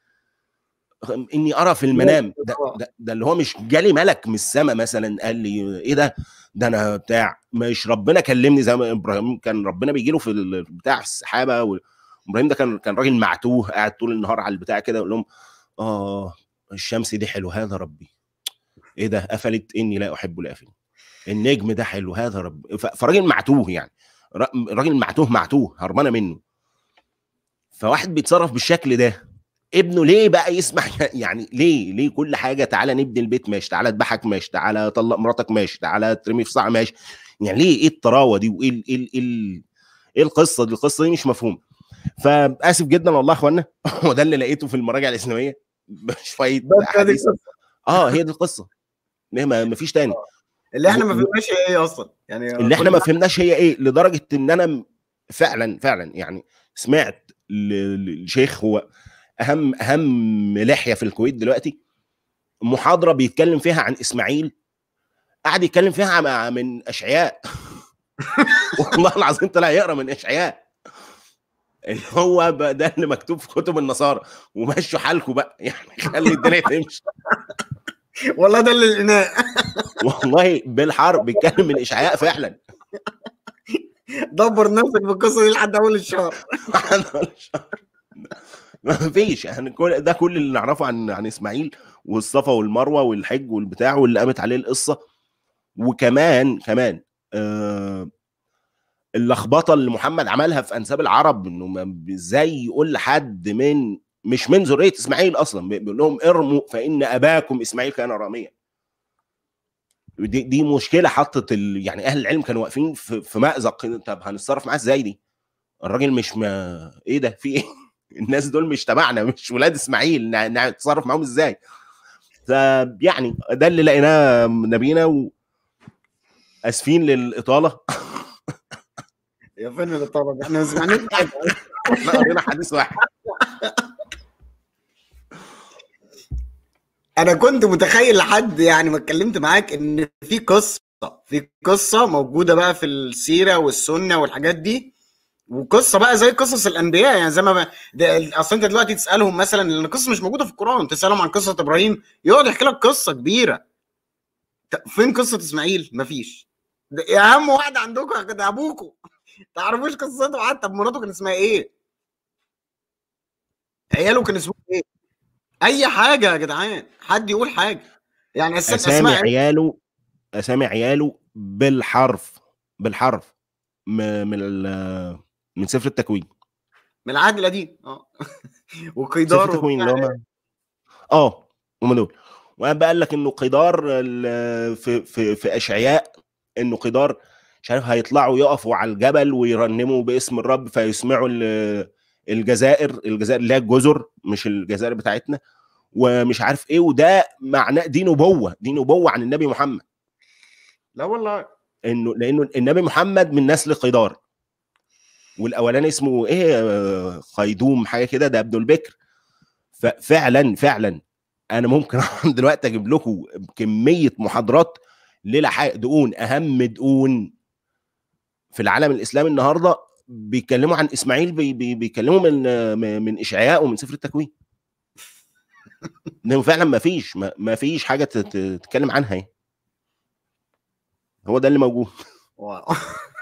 اني ارى في المنام ده, ده, ده اللي هو مش جالي ملك من السماء مثلا قال لي ايه ده ده انا بتاع مش ربنا كلمني زي ما ابراهيم كان ربنا بيجي له في ال- بتاع في السحابه وابراهيم ده كان كان راجل معتوه قاعد طول النهار على البتاع كده يقول لهم اه الشمس دي حلو هذا ربي ايه ده قفلت اني لا احب الافلين النجم ده حلو هذا ربي ف- فراجل معتوه يعني را- راجل معتوه معتوه هربانه منه فواحد بيتصرف بالشكل ده ابنه ليه بقى يسمع يعني ليه ليه كل حاجه تعالى نبني البيت ماشي تعالى اذبحك ماشي تعالى طلق مراتك ماشي تعالى ترمي في صاع ماشي يعني ليه ايه الطراوه دي وايه ال- ايه ال- ايه ال- ايه القصه دي القصه دي مش مفهومه فاسف جدا والله يا اخوانا هو ده اللي لقيته في المراجع الاسلاميه شويه بس هذه احاديث القصة. اه هي دي القصه ليه ما ما فيش تاني اللي احنا ما و- فهمناش هي ايه اصلا يعني اللي احنا ما فهمناش هي ايه لدرجه ان انا م- فعلا فعلا يعني سمعت ل- لشيخ هو اهم اهم لحيه في الكويت دلوقتي محاضره بيتكلم فيها عن اسماعيل قاعد يتكلم فيها مع من اشعياء والله العظيم طلع يقرا من اشعياء اللي هو بقى ده اللي مكتوب في كتب النصارى ومشوا حالكم بقى يعني خلي الدنيا تمشي والله ده اللي لقيناه والله بالحرب بيتكلم من اشعياء فعلا دبر نفسك بالقصه دي لحد اول الشهر ما فيش يعني كل ده كل اللي نعرفه عن عن اسماعيل والصفا والمروه والحج والبتاع واللي قامت عليه القصه وكمان كمان آه اللخبطه اللي محمد عملها في انساب العرب انه ما- ازاي يقول لحد من مش من ذريه اسماعيل اصلا بيقول لهم ارموا فان اباكم اسماعيل كان راميا دي دي مشكله حطت ال... يعني اهل العلم كانوا واقفين في, في مازق طب هنتصرف معاه ازاي دي الراجل مش ما ايه ده في ايه الناس دول مش تبعنا مش ولاد اسماعيل ن- نتصرف معاهم ازاي فيعني ده اللي لقيناه من نبينا و... اسفين للاطاله يا فين اللي طلب احنا ما سمعناش حاجه احنا قرينا حديث واحد انا كنت متخيل لحد يعني ما اتكلمت معاك ان في قصه في قصه موجوده بقى في السيره والسنه والحاجات دي وقصه بقى زي قصص الانبياء يعني زي ما بقى ده اصل انت دلوقتي تسالهم مثلا لان القصه مش موجوده في القران تسالهم عن قصه ابراهيم يقعد يحكي لك قصه كبيره ت- فين قصه اسماعيل مفيش ده يا اهم واحد عندكم ده ابوكم تعرفوش قصته حتى طب مراته كان اسمها ايه عياله كان اسمه ايه اي حاجه يا جدعان حد يقول حاجه يعني اساسا اسامي اسماء عياله اسامي عياله بالحرف بالحرف م- من ال- من سفر التكوين من العهد القديم اه سفر وقيدار التكوين اللي وبتاع. هم اه هم دول وانا بقى قال لك انه قدار ال- في في في اشعياء انه قدار مش عارف هيطلعوا يقفوا على الجبل ويرنموا باسم الرب فيسمعوا ال- الجزائر الجزائر اللي هي الجزر مش الجزائر بتاعتنا ومش عارف ايه وده معناه دي نبوه دي نبوه عن النبي محمد لا والله انه لانه النبي محمد من نسل قيدار والاولاني اسمه ايه آه، خيدوم حاجه كده ده ابن البكر ففعلا فعلا انا ممكن دلوقتي اجيب لكم كميه محاضرات للحق دقون اهم دقون في العالم الاسلامي النهارده بيتكلموا عن اسماعيل بي بي بيتكلموا من آه، من اشعياء ومن سفر التكوين انه فعلا ما فيش ما ما فيش حاجه تت- تتكلم عنها يعني. هو ده اللي موجود واو.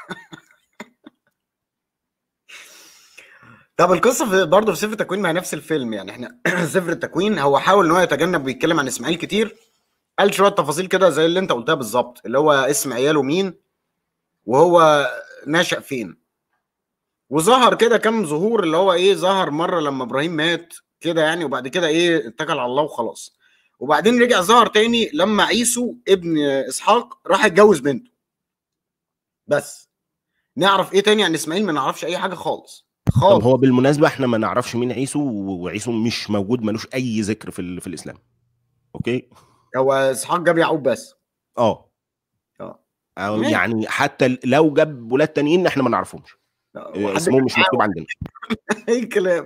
طب القصه في برضه في سفر التكوين مع نفس الفيلم يعني احنا سفر التكوين هو حاول ان هو يتجنب ويتكلم عن اسماعيل كتير قال شويه تفاصيل كده زي اللي انت قلتها بالظبط اللي هو اسم عياله مين وهو نشأ فين وظهر كده كم ظهور اللي هو ايه ظهر مره لما ابراهيم مات كده يعني وبعد كده ايه اتكل على الله وخلاص وبعدين رجع ظهر تاني لما عيسو ابن اسحاق راح اتجوز بنته بس نعرف ايه تاني عن اسماعيل ما نعرفش اي حاجه خالص طب خالص هو بالمناسبه احنا ما نعرفش مين عيسو وعيسو مش موجود ملوش اي ذكر في ال- في الاسلام اوكي هو اسحاق جاب يعقوب بس اه اه أو ماشي. يعني حتى لو جاب ولاد تانيين احنا ما نعرفهمش وحد اسمهم مش مكتوب عندنا اي كلام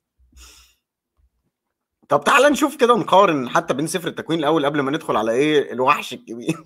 طب تعالى نشوف كده نقارن حتى بين سفر التكوين الاول قبل ما ندخل على ايه الوحش الكبير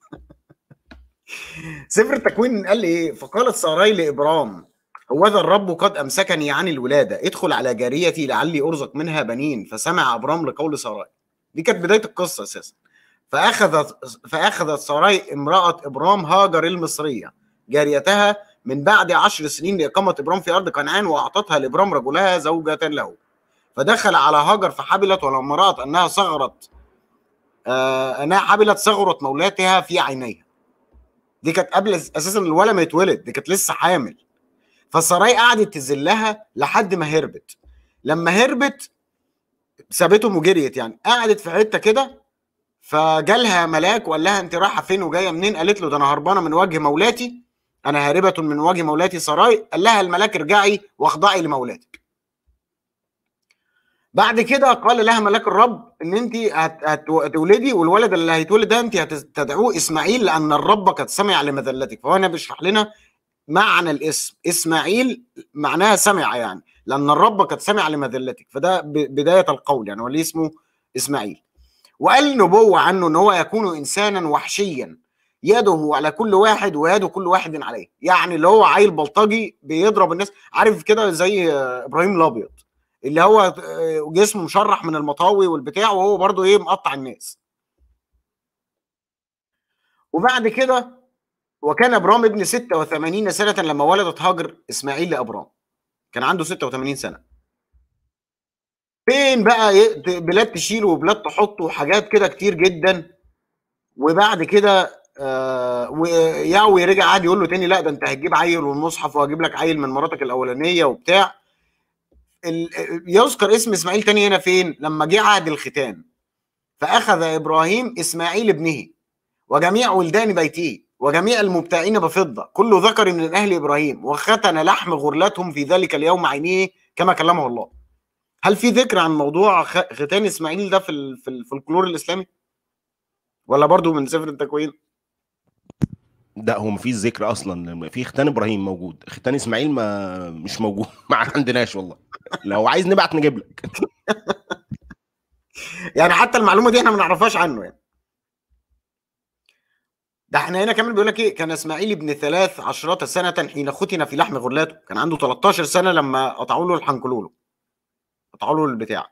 سفر التكوين قال ايه فقالت ساراي لابرام هوذا الرب قد امسكني عن الولاده ادخل على جاريتي لعلي ارزق منها بنين فسمع ابرام لقول ساراي دي كانت بدايه القصه اساسا فاخذت فاخذت ساراي امراه ابرام هاجر المصريه جاريتها من بعد عشر سنين لإقامة إبرام في أرض كنعان وأعطتها لإبرام رجلها زوجة له فدخل على هاجر فحبلت ولما رأت أنها صغرت آه أنها حبلت صغرت مولاتها في عينيها دي كانت قبل أساسا الولد ما يتولد دي كانت لسه حامل فسراي قعدت تذلها لحد ما هربت لما هربت سابتهم وجريت يعني قعدت في حته كده فجالها ملاك وقال لها انت رايحه فين وجايه منين قالت له ده انا هربانه من وجه مولاتي انا هاربه من وجه مولاتي سراي قال لها الملاك ارجعي واخضعي لمولاتك بعد كده قال لها ملاك الرب ان انت هت- هت- هتولدي والولد اللي هيتولد ده انت هتدعوه اسماعيل لان الرب قد سمع لمذلتك فهو هنا بيشرح لنا معنى الاسم اسماعيل معناها سمع يعني لان الرب قد سمع لمذلتك فده ب- بدايه القول يعني هو ليه اسمه اسماعيل وقال نبوه عنه ان هو يكون انسانا وحشيا يده على كل واحد ويد كل واحد عليه يعني اللي هو عيل بلطجي بيضرب الناس عارف كده زي آه، ابراهيم الابيض اللي هو آه، جسمه مشرح من المطاوي والبتاع وهو برضه ايه مقطع الناس وبعد كده وكان ابرام ابن 86 سنه لما ولدت هاجر اسماعيل لابرام كان عنده 86 سنه فين بقى ي- ت- بلاد تشيله وبلاد تحطه وحاجات كده كتير جدا وبعد كده آه وياوي رجع قعد يقول له تاني لا ده انت هتجيب عيل والمصحف وهجيب لك عيل من مراتك الاولانيه وبتاع ال- يذكر اسم اسماعيل تاني هنا فين لما جه عهد الختان فاخذ ابراهيم اسماعيل ابنه وجميع ولدان بيته وجميع المبتاعين بفضه كل ذكر من اهل ابراهيم وختن لحم غرلتهم في ذلك اليوم عينيه كما كلمه الله هل في ذكر عن موضوع خ- ختان اسماعيل ده في ال- في الفولكلور الاسلامي ولا برضو من سفر التكوين ده هو مفيش ذكر اصلا في ختان ابراهيم موجود ختان اسماعيل ما مش موجود ما عندناش والله لو عايز نبعت نجيب لك يعني حتى المعلومه دي احنا ما نعرفهاش عنه يعني ده احنا هنا كمان بيقول لك ايه كان اسماعيل ابن ثلاث عشرة سنة حين ختن في لحم غرلاته كان عنده 13 سنة لما قطعوا له الحنكلولو قطعوا له البتاع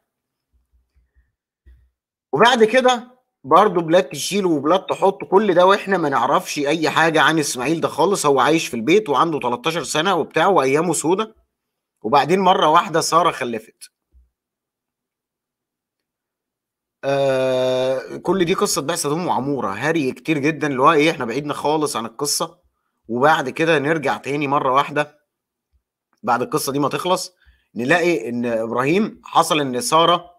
وبعد كده برضه بلاد تشيله وبلاد تحط كل ده واحنا ما نعرفش اي حاجة عن اسماعيل ده خالص هو عايش في البيت وعنده 13 سنة وبتاع وايامه سودة وبعدين مرة واحدة سارة خلفت آه كل دي قصه بعثه ام عموره هري كتير جدا اللي هو ايه احنا بعيدنا خالص عن القصه وبعد كده نرجع تاني مره واحده بعد القصه دي ما تخلص نلاقي ان ابراهيم حصل ان ساره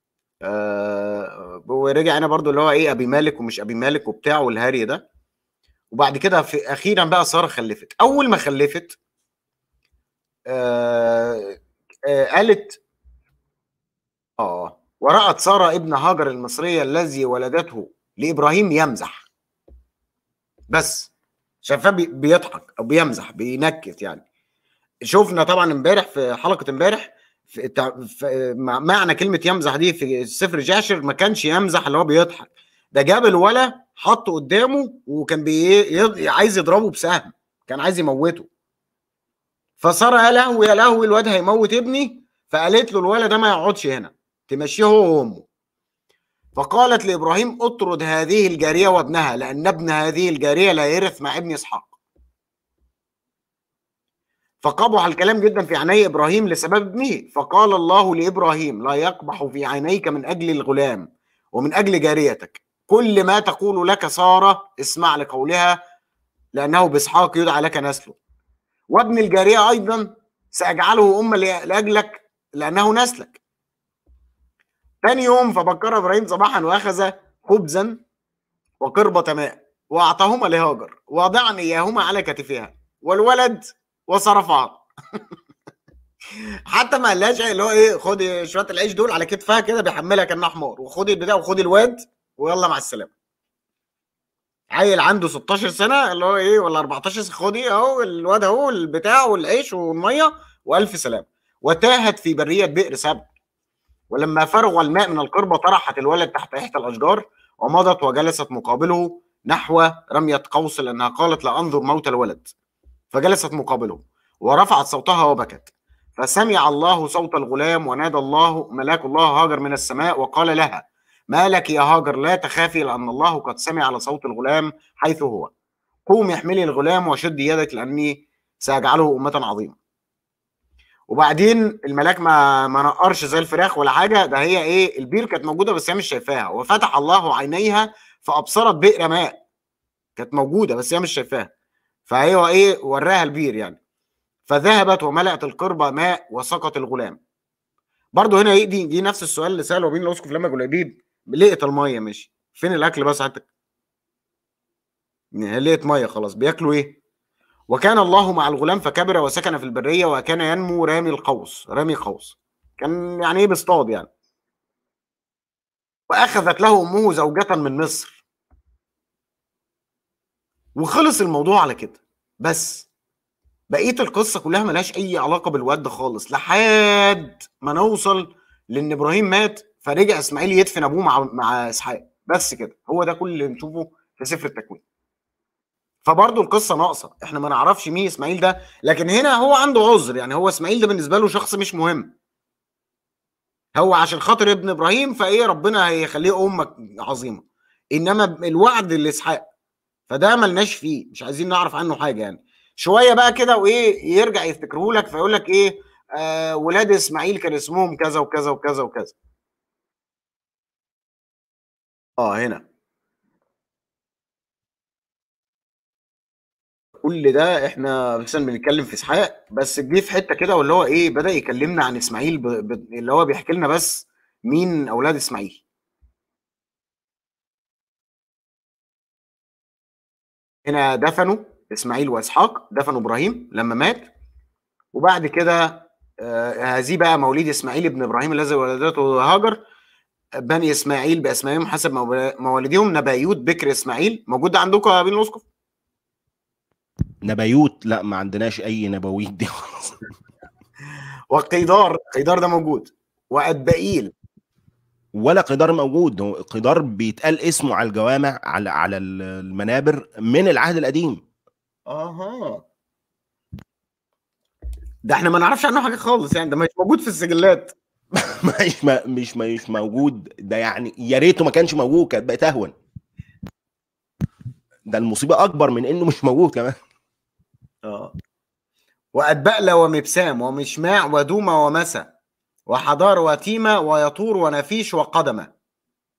آه ورجع هنا برضو اللي هو ايه ابي مالك ومش ابي مالك وبتاع والهري ده وبعد كده في اخيرا بقى ساره خلفت اول ما خلفت آه آه قالت اه ورأت سارة ابن هاجر المصرية الذي ولدته لإبراهيم يمزح بس شايفاه بي- بيضحك أو بيمزح بينكت يعني شفنا طبعا امبارح في حلقة امبارح في تع- في- مع- معنى كلمة يمزح دي في سفر جاشر ما كانش يمزح اللي هو بيضحك ده جاب الولا حطه قدامه وكان بي ي- عايز يضربه بسهم كان عايز يموته فسارة يا لهوي يا لهوي الواد هيموت ابني فقالت له الولد ده ما يقعدش هنا تمشيه هو وامه فقالت لابراهيم اطرد هذه الجاريه وابنها لان ابن هذه الجاريه لا يرث مع ابن اسحاق فقبح الكلام جدا في عيني ابراهيم لسبب ابنه فقال الله لابراهيم لا يقبح في عينيك من اجل الغلام ومن اجل جاريتك كل ما تقول لك ساره اسمع لقولها لانه باسحاق يدعى لك نسله وابن الجاريه ايضا ساجعله اما لاجلك لانه نسلك ثاني يوم فبكر ابراهيم صباحا واخذ خبزا وقربة ماء واعطاهما لهاجر واضعا اياهما على كتفها والولد وصرفها حتى ما قالهاش اللي هو ايه خدي شويه العيش دول على كتفها كده بيحملها كانها حمار وخدي البتاع وخدي الواد ويلا مع السلامه عيل عنده 16 سنه اللي هو ايه ولا 14 سنة، خدي اهو الواد اهو البتاع والعيش والميه والف سلام وتاهت في بريه بئر سبع ولما فرغ الماء من القربة طرحت الولد تحت إحدى الأشجار ومضت وجلست مقابله نحو رمية قوس لأنها قالت لا أنظر موت الولد فجلست مقابله ورفعت صوتها وبكت فسمع الله صوت الغلام ونادى الله ملاك الله هاجر من السماء وقال لها ما لك يا هاجر لا تخافي لأن الله قد سمع على صوت الغلام حيث هو قومي احملي الغلام وشدي يدك لأني سأجعله أمة عظيمة وبعدين الملاك ما ما نقرش زي الفراخ ولا حاجه ده هي ايه البير كانت موجوده بس هي مش شايفاها وفتح الله عينيها فابصرت بئر ماء كانت موجوده بس هي مش شايفاها فهي ايه وراها البير يعني فذهبت وملأت القربة ماء وسقط الغلام برضه هنا ايه دي دي نفس السؤال اللي ساله بين الاسقف لما جليبيب لقيت الميه ماشي فين الاكل بس حتى لقيت ميه خلاص بياكلوا ايه وكان الله مع الغلام فكبر وسكن في البريه وكان ينمو رامي القوس رامي قوس كان يعني ايه بيصطاد يعني واخذت له امه زوجة من مصر وخلص الموضوع على كده بس بقيه القصه كلها ملهاش اي علاقه بالواد ده خالص لحد ما نوصل لان ابراهيم مات فرجع اسماعيل يدفن ابوه مع مع اسحاق بس كده هو ده كل اللي نشوفه في سفر التكوين فبرضه القصه ناقصه احنا ما نعرفش مين اسماعيل ده لكن هنا هو عنده عذر يعني هو اسماعيل ده بالنسبه له شخص مش مهم هو عشان خاطر ابن ابراهيم فايه ربنا هيخليه امه عظيمه انما الوعد لاسحاق فده ملناش فيه مش عايزين نعرف عنه حاجه يعني شويه بقى كده وايه يرجع يفتكره لك فيقول لك ايه آه ولاد اسماعيل كان اسمهم كذا وكذا وكذا وكذا اه هنا كل ده احنا مثلا بنتكلم في اسحاق بس جه في حته كده واللي هو ايه بدا يكلمنا عن اسماعيل ب... ب... اللي هو بيحكي لنا بس مين اولاد اسماعيل هنا دفنوا اسماعيل واسحاق دفنوا ابراهيم لما مات وبعد كده آه هذه بقى مواليد اسماعيل ابن ابراهيم الذي ولدته هاجر بني اسماعيل باسمائهم حسب مواليدهم نبايوت بكر اسماعيل موجود ده عندكم يا بين الاسقف؟ نبايوت لا ما عندناش اي نبويت دي خالص وقيدار قيدار ده موجود وأدبائيل ولا قدار موجود هو قدار بيتقال اسمه على الجوامع على على المنابر من العهد القديم اها ده احنا ما نعرفش عنه حاجه خالص يعني ده مش موجود في السجلات مش ما مش مش موجود ده يعني يا ريته ما كانش موجود كانت بقت اهون ده المصيبه اكبر من انه مش موجود كمان اه وأدبأل ومبسام ومشماع ودومة ومسى وحضار وتيمة ويطور ونفيش وقدمة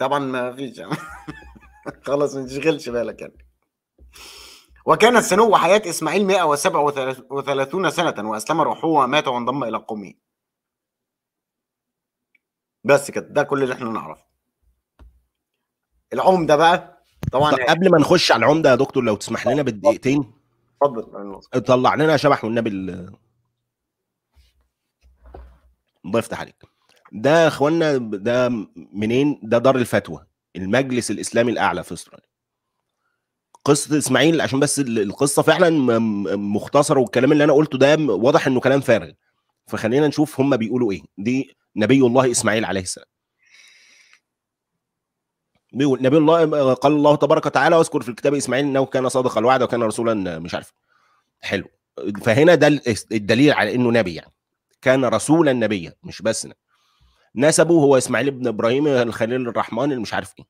طبعا ما فيش خلاص ما تشغلش بالك يعني وكانت سنو حياة إسماعيل 137 سنة وأسلم روحه ومات وانضم إلى قومه بس كده ده كل اللي احنا نعرفه العمدة بقى طبعا طب قبل ما نخش على العمده يا دكتور لو تسمح لنا بالدقيقتين اتفضل طلع لنا شبح والنبي ال- الله يفتح عليك ده يا اخوانا ده منين ده دار الفتوى المجلس الاسلامي الاعلى في استراليا قصه اسماعيل عشان بس ال- القصه فعلا م- م- مختصره والكلام اللي انا قلته ده م- واضح انه كلام فارغ فخلينا نشوف هم بيقولوا ايه دي نبي الله اسماعيل عليه السلام بيقول نبي الله قال الله تبارك وتعالى واذكر في الكتاب اسماعيل انه كان صادق الوعد وكان رسولا مش عارف حلو فهنا ده الدليل على انه نبي يعني كان رسولا نبيا مش بس نبي. نسبه هو اسماعيل بن ابراهيم الخليل الرحمن اللي مش عارف ايه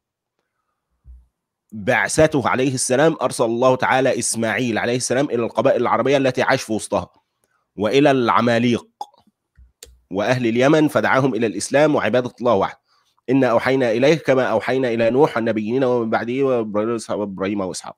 بعثته عليه السلام ارسل الله تعالى اسماعيل عليه السلام الى القبائل العربيه التي عاش في وسطها والى العماليق واهل اليمن فدعاهم الى الاسلام وعباده الله وحده انا اوحينا اليه كما اوحينا الى نوح والنبيين ومن بعده وابراهيم واسحاق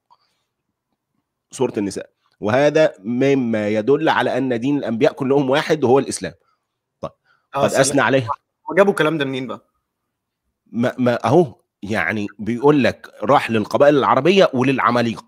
سوره النساء وهذا مما يدل على ان دين الانبياء كلهم واحد وهو الاسلام قد اثنى عليه جابوا الكلام ده منين بقى؟ ما, ما اهو يعني بيقول لك راح للقبائل العربيه وللعماليق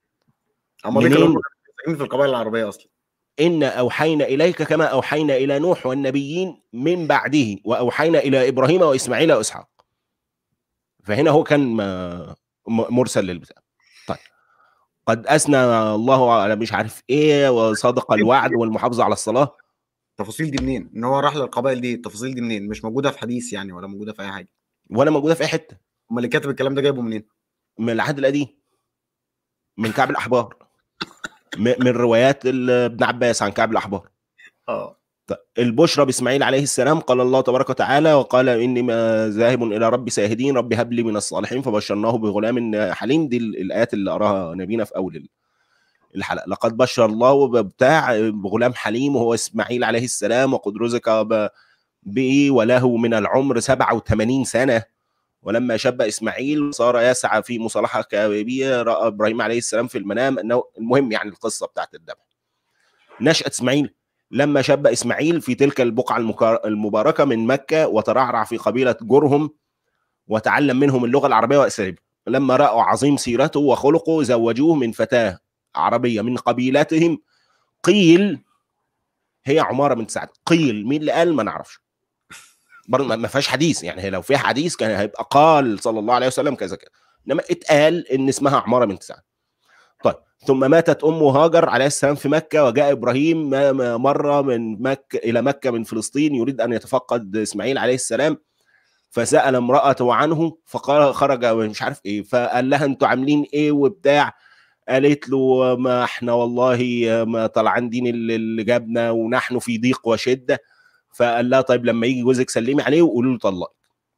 هم ليه منين؟ كانوا في القبائل العربيه اصلا إن أوحينا إليك كما أوحينا إلى نوح والنبيين من بعده وأوحينا إلى إبراهيم وإسماعيل وإسحاق فهنا هو كان م- م- مرسل للبتاع طيب قد أثنى الله على مش عارف إيه وصدق الوعد والمحافظة على الصلاة التفاصيل دي منين؟ ان هو راح للقبائل دي التفاصيل دي منين؟ مش موجوده في حديث يعني ولا موجوده في اي حاجه ولا موجودة في أي حتة امال اللي كاتب الكلام ده جايبه منين؟ من العهد القديم من كعب الأحبار م- من روايات ال- ابن عباس عن كعب الأحبار اه طيب، البشرى باسماعيل عليه السلام قال الله تبارك وتعالى وقال اني ما ذاهب الى ربي ساهدين ربي هب لي من الصالحين فبشرناه بغلام حليم دي ال- الايات اللي قراها نبينا في اول ال- الحلقه لقد بشر الله بتاع بغلام حليم وهو اسماعيل عليه السلام وقد رزق ب- به وله من العمر 87 سنه ولما شب اسماعيل صار يسعى في مصالحه كبابيه راى ابراهيم عليه السلام في المنام انه المهم يعني القصه بتاعت الذبح نشأة اسماعيل لما شب اسماعيل في تلك البقعه المكا- المباركه من مكه وترعرع في قبيله جرهم وتعلم منهم اللغه العربيه واساليبها لما راوا عظيم سيرته وخلقه زوجوه من فتاه عربيه من قبيلتهم قيل هي عماره بنت سعد قيل مين اللي قال ما نعرفش برضه ما- ما فيهاش حديث يعني هي لو فيها حديث كان هيبقى قال صلى الله عليه وسلم كذا كذا انما اتقال ان اسمها عماره بنت سعد طيب ثم ماتت ام هاجر عليه السلام في مكه وجاء ابراهيم ما- ما مره من مكه الى مكه من فلسطين يريد ان يتفقد اسماعيل عليه السلام فسال امراته عنه فقال خرج مش عارف ايه فقال لها انتوا عاملين ايه وبتاع قالت له ما احنا والله ما طلعان دين اللي اللي جابنا ونحن في ضيق وشده فقال لها طيب لما يجي جوزك سلمي عليه وقولوا له طلقك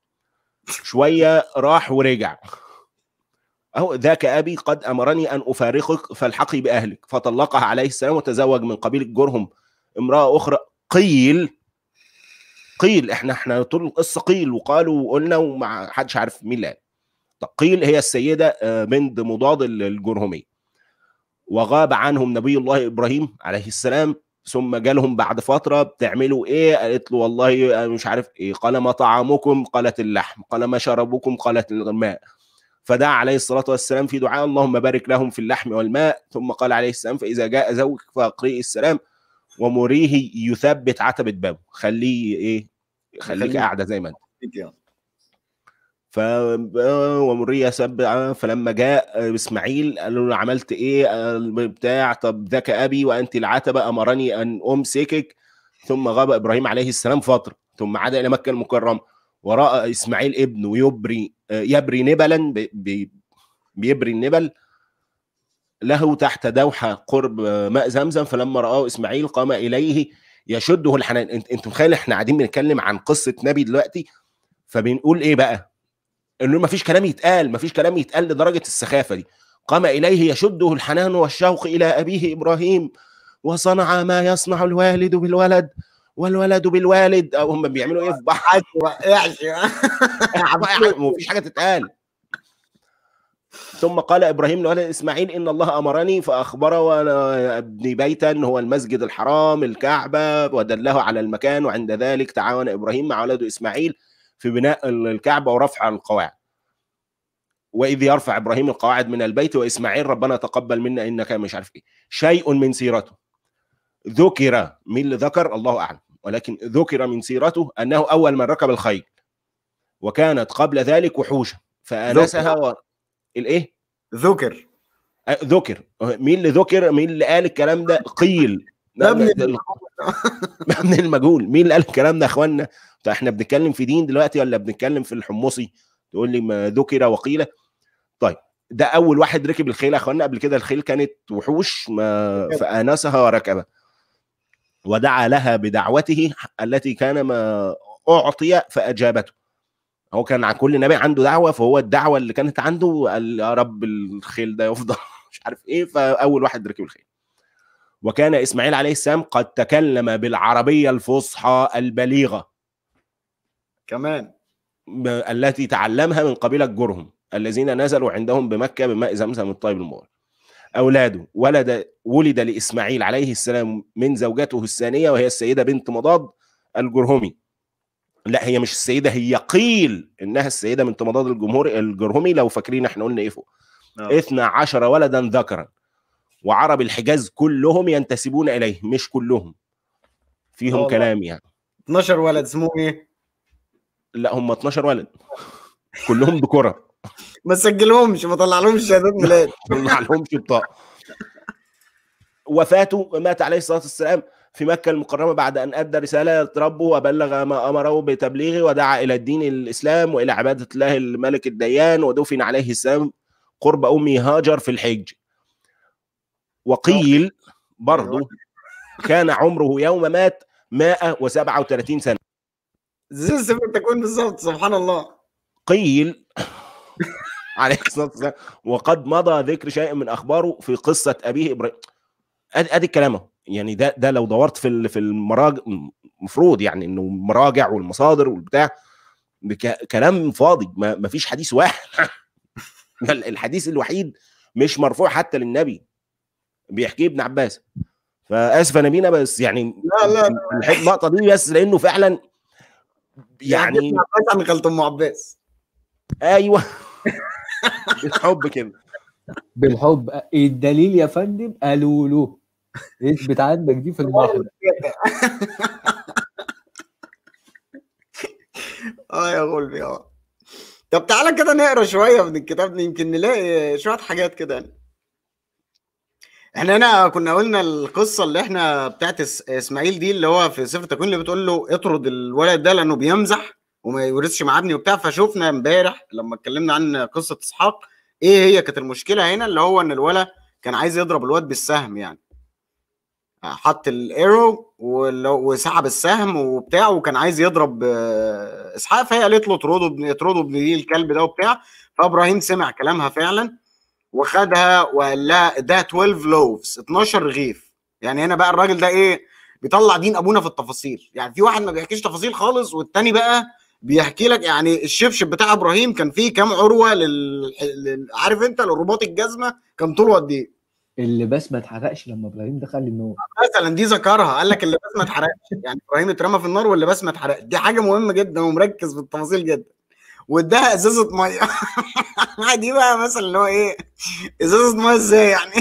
شويه راح ورجع أهو ذاك أبي قد أمرني أن أفارقك فالحقي بأهلك فطلقها عليه السلام وتزوج من قبيلة جرهم امرأة أخرى قيل قيل احنا احنا طول القصة قيل وقالوا وقلنا وما حدش عارف مين اللي قال طب قيل هي السيدة آه، بنت مضاد الجرهمية وغاب عنهم نبي الله إبراهيم عليه السلام ثم جالهم بعد فترة بتعملوا ايه قالت له والله أنا مش عارف ايه قال ما طعامكم قالت اللحم قال ما شربكم قالت الماء فدعا عليه الصلاة والسلام في دعاء اللهم بارك لهم في اللحم والماء ثم قال عليه السلام فإذا جاء زوجك فأقرئي السلام ومريه يثبت عتبة بابه خليه إيه خليك خليه. قاعدة زي ما أنت يعني. ف ومريه سب فلما جاء اسماعيل قال له عملت ايه قال بتاع طب ذاك ابي وانت العتبه امرني ان امسكك ثم غاب ابراهيم عليه السلام فتره ثم عاد الى مكه المكرمه وراى اسماعيل ابنه يبري يبري نبلا ب- ب- بيبري النبل له تحت دوحه قرب ماء زمزم فلما راه اسماعيل قام اليه يشده الحنان انت انت متخيل احنا قاعدين بنتكلم عن قصه نبي دلوقتي فبنقول ايه بقى انه ما فيش كلام يتقال ما فيش كلام يتقال لدرجه السخافه دي قام اليه يشده الحنان والشوق الى ابيه ابراهيم وصنع ما يصنع الوالد بالولد والولد بالوالد او هم بيعملوا ايه في بعض عاش بقى اعش مفيش حاجه تتقال ثم قال ابراهيم لولد اسماعيل ان الله امرني فاخبره وانا ابني بيتا هو المسجد الحرام الكعبه ودله على المكان وعند ذلك تعاون ابراهيم مع ولده اسماعيل في بناء الكعبه ورفع القواعد واذ يرفع ابراهيم القواعد من البيت واسماعيل ربنا تقبل منا انك مش عارف ايه شيء من سيرته ذكر مين اللي ذكر الله اعلم ولكن ذكر من سيرته انه اول من ركب الخيل وكانت قبل ذلك وحوشا فانسها و... الايه ذكر أه، ذكر مين اللي ذكر مين اللي قال الكلام ده قيل ده ابن ده- مبني المجهول مين اللي قال الكلام ده يا اخوانا طيب احنا بنتكلم في دين دلوقتي ولا بنتكلم في الحمصي تقول لي ما ذكر وقيل طيب ده اول واحد ركب الخيل يا اخوانا قبل كده الخيل كانت وحوش ما فانسها وركبها ودعا لها بدعوته التي كان ما اعطي فاجابته هو كان عن كل نبي عنده دعوه فهو الدعوه اللي كانت عنده قال يا رب الخيل ده يفضل مش عارف ايه فاول واحد ركب الخيل وكان اسماعيل عليه السلام قد تكلم بالعربيه الفصحى البليغه كمان ب- التي تعلمها من قبيله جرهم الذين نزلوا عندهم بمكه بماء زمزم الطيب المبارك اولاده ولد ولد لاسماعيل عليه السلام من زوجته الثانيه وهي السيده بنت مضاد الجرهمي لا هي مش السيده هي قيل انها السيده بنت مضاد الجمهور الجرهمي لو فاكرين احنا قلنا ايه فوق آه. 12 ولدا ذكرا وعرب الحجاز كلهم ينتسبون اليه مش كلهم فيهم والله. كلام يعني 12 ولد اسمه ايه؟ لا هم 12 ولد كلهم ذكورة ما تسجلهمش ما طلعلهمش شهادات ميلاد ما لهمش بطاقة وفاته مات عليه الصلاة والسلام في مكة المكرمة بعد أن أدى رسالة ربه وبلغ ما أمره بتبليغه ودعا إلى الدين الإسلام وإلى عبادة الله الملك الديان ودفن عليه السلام قرب أمه هاجر في الحج وقيل برضه كان عمره يوم مات 137 سنة زي سفر التكوين بالظبط سبحان الله قيل عليه الصلاه والسلام وقد مضى ذكر شيء من اخباره في قصه ابيه ابراهيم ادي ادي الكلام أهو. يعني ده ده لو دورت في ال- في المراجع المفروض يعني انه المراجع والمصادر والبتاع بك- كلام فاضي ما ما فيش حديث واحد بل الحديث الوحيد مش مرفوع حتى للنبي بيحكيه ابن عباس فاسف يا نبينا بس يعني لا لا الح- اللقطه دي بس لانه فعلا يعني ابن عباس عن خالة ام عباس ايوه بالحب كده بالحب الدليل يا فندم قالوا له اثبت عندك دي في المحضر اه يا غلبي اه طب تعالى كده نقرا شويه من الكتاب ده يمكن نلاقي شويه حاجات كده يعني احنا هنا كنا قلنا القصه اللي احنا بتاعت إس- اسماعيل دي اللي هو في سفر التكوين اللي بتقول له اطرد الولد ده لانه بيمزح وما يورثش مع ابني وبتاع فشوفنا امبارح لما اتكلمنا عن قصه اسحاق ايه هي كانت المشكله هنا اللي هو ان الولد كان عايز يضرب الواد بالسهم يعني حط الايرو ولو- وسحب السهم وبتاع وكان عايز يضرب آه، اسحاق فهي قالت له اطرده ابن اطرده ابن دي الكلب ده وبتاع فابراهيم سمع كلامها فعلا وخدها وقال لها ده 12 لوفز 12 رغيف يعني هنا بقى الراجل ده ايه بيطلع دين ابونا في التفاصيل يعني في واحد ما بيحكيش تفاصيل خالص والتاني بقى بيحكي لك يعني الشبشب بتاع ابراهيم كان فيه كام عروه لل... لل... عارف انت للرباط الجزمه كان طوله قد ايه اللباس ما اتحرقش لما ابراهيم دخل النور مثلا دي ذكرها قال لك اللباس ما اتحرقش يعني ابراهيم اترمى في النار واللباس ما اتحرقش دي حاجه مهمه جدا ومركز في التفاصيل جدا واداها ازازه ميه دي بقى مثلا اللي هو ايه ازازه ميه ازاي يعني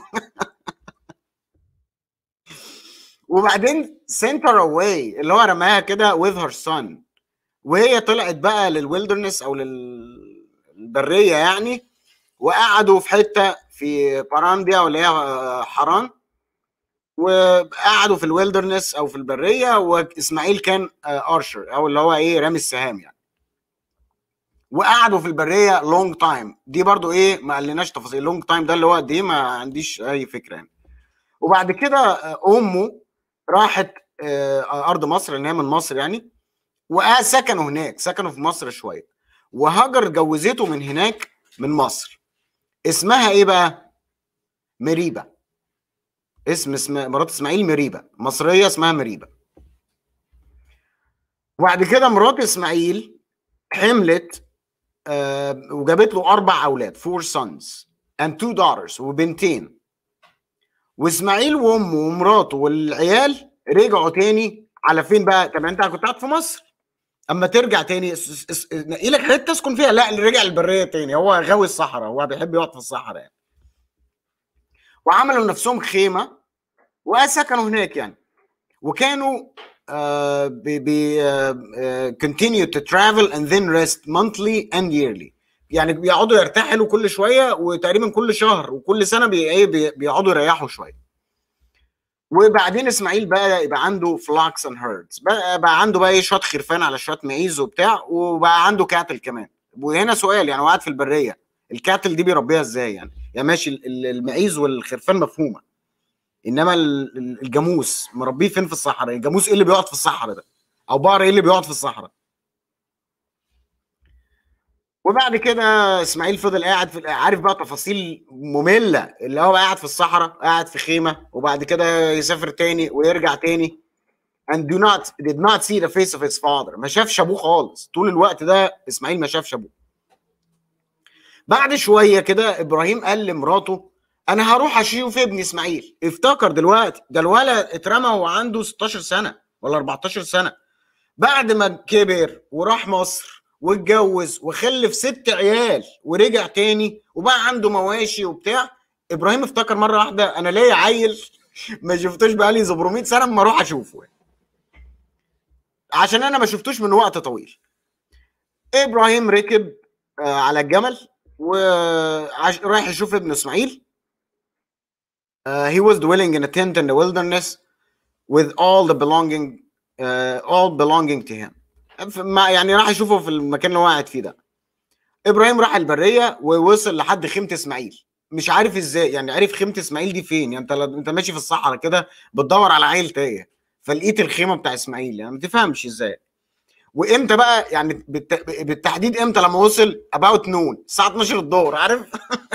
وبعدين سنتر اواي اللي هو رماها كده with her son وهي طلعت بقى للويلدرنس او للبريه يعني وقعدوا في حته في باران دي او اللي هي حران وقعدوا في الويلدرنس او في البريه واسماعيل كان ارشر او اللي هو ايه رامي السهام يعني وقعدوا في البريه لونج تايم دي برضو ايه ما قالناش تفاصيل لونج تايم ده اللي هو قد ايه ما عنديش اي فكره يعني وبعد كده آه، امه راحت آه، ارض مصر لان هي من مصر يعني وسكنوا هناك سكنوا في مصر شويه وهاجر جوزته من هناك من مصر اسمها ايه بقى مريبه اسم اسم مرات اسماعيل مريبه مصريه اسمها مريبه وبعد كده مرات اسماعيل حملت آه وجابت له اربع اولاد فور sons and two daughters وبنتين واسماعيل وامه ومراته والعيال رجعوا تاني على فين بقى؟ طب انت كنت قاعد في مصر اما ترجع تاني اس- اس- نقي لك حته تسكن فيها لا اللي رجع البريه تاني هو غاوي الصحراء هو بيحب يقعد في الصحراء يعني وعملوا لنفسهم خيمه وسكنوا هناك يعني وكانوا uh, بي بي uh, uh, continue to travel and then rest monthly and yearly يعني بيقعدوا يرتحلوا كل شويه وتقريبا كل شهر وكل سنه بي ايه بي- بيقعدوا يريحوا شويه وبعدين اسماعيل بقى يبقى عنده فلاكس اند هيردز بقى, بقى عنده بقى ايه شويه خرفان على شويه معيز وبتاع وبقى عنده كاتل كمان وهنا سؤال يعني هو قاعد في البريه الكاتل دي بيربيها ازاي يعني يعني ماشي ال- ال- المعيز والخرفان مفهومه انما ال- ال- الجاموس مربيه فين في الصحراء الجاموس ايه اللي بيقعد في الصحراء ده او بقر ايه اللي بيقعد في الصحراء وبعد كده اسماعيل فضل قاعد في عارف بقى تفاصيل ممله اللي هو قاعد في الصحراء قاعد في خيمه وبعد كده يسافر تاني ويرجع تاني and do not did not see the face of his father ما شافش ابوه خالص طول الوقت ده اسماعيل ما شافش ابوه بعد شويه كده ابراهيم قال لمراته انا هروح اشوف ابني اسماعيل افتكر دلوقتي ده الولد اترمى وهو عنده 16 سنه ولا 14 سنه بعد ما كبر وراح مصر واتجوز وخلف ست عيال ورجع تاني وبقى عنده مواشي وبتاع ابراهيم افتكر مره واحده انا ليا عيل ما شفتوش بقالي 700 سنه اما اروح اشوفه عشان انا ما شفتوش من وقت طويل ابراهيم ركب آه، على الجمل ورايح يشوف ابن اسماعيل Uh, he was dwelling in a tent in the wilderness with all the belonging uh, all belonging to him ف- ما يعني راح يشوفه في المكان اللي هو قاعد فيه ده ابراهيم راح البريه ووصل لحد خيمه اسماعيل مش عارف ازاي يعني عرف خيمه اسماعيل دي فين يعني انت انت ماشي في الصحراء كده بتدور على عيل تايه فلقيت الخيمه بتاع اسماعيل يعني ما تفهمش ازاي وامتى بقى يعني بالت... بالتحديد امتى لما وصل اباوت نون الساعه 12 الظهر عارف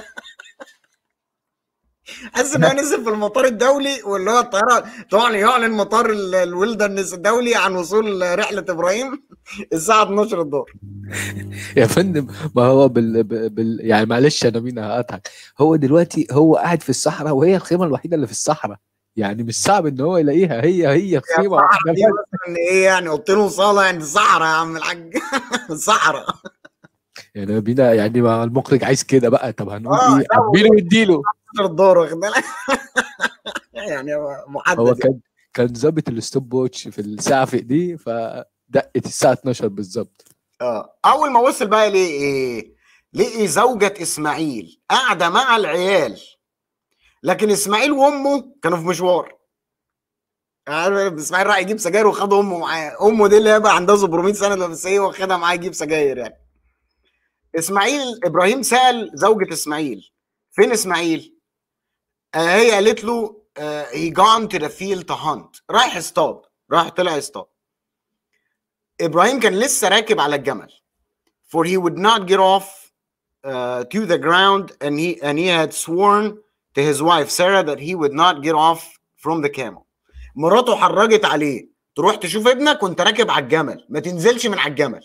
حاسس ان هو نزل في المطار الدولي واللي هو الطياره طبعا يعلن مطار ال- الويلدرنس الدولي عن وصول رحله ابراهيم الساعه 12 الظهر يا فندم ما هو بال... بال... بال... يعني معلش انا مين هقطعك هو دلوقتي هو قاعد في الصحراء وهي الخيمه الوحيده اللي في الصحراء يعني مش صعب ان هو يلاقيها هي هي خيمه واحده دي مثلا ايه يعني قلت له صاله عند الصحراء يا عم الحاج الصحراء يعني بينا يعني ما المخرج عايز كده بقى طب هنقول آه، ايه لا، اديله واديله 12 الظهر واخد بالك يعني هو محدد هو كان كان ظابط الستوب ووتش في الساعه في ايديه فدقت الساعه 12 بالظبط اه اول ما وصل بقى ليه ايه لقي زوجة اسماعيل قاعدة مع العيال لكن اسماعيل وامه كانوا في مشوار عارف اسماعيل راح يجيب سجاير وخد امه معاه امه دي اللي هي بقى عندها 700 سنه ده بس هي واخدها معاه يجيب سجاير يعني اسماعيل ابراهيم سال زوجة اسماعيل فين اسماعيل آه هي قالت له هي جون تو ذا فيلد تو هانت رايح يصطاد راح طلع يصطاد ابراهيم كان لسه راكب على الجمل for he would not get off uh, to the ground and he and he had sworn to his wife Sarah that he would not get off from the camel مراته حرجت عليه تروح تشوف ابنك وانت راكب على الجمل ما تنزلش من على الجمل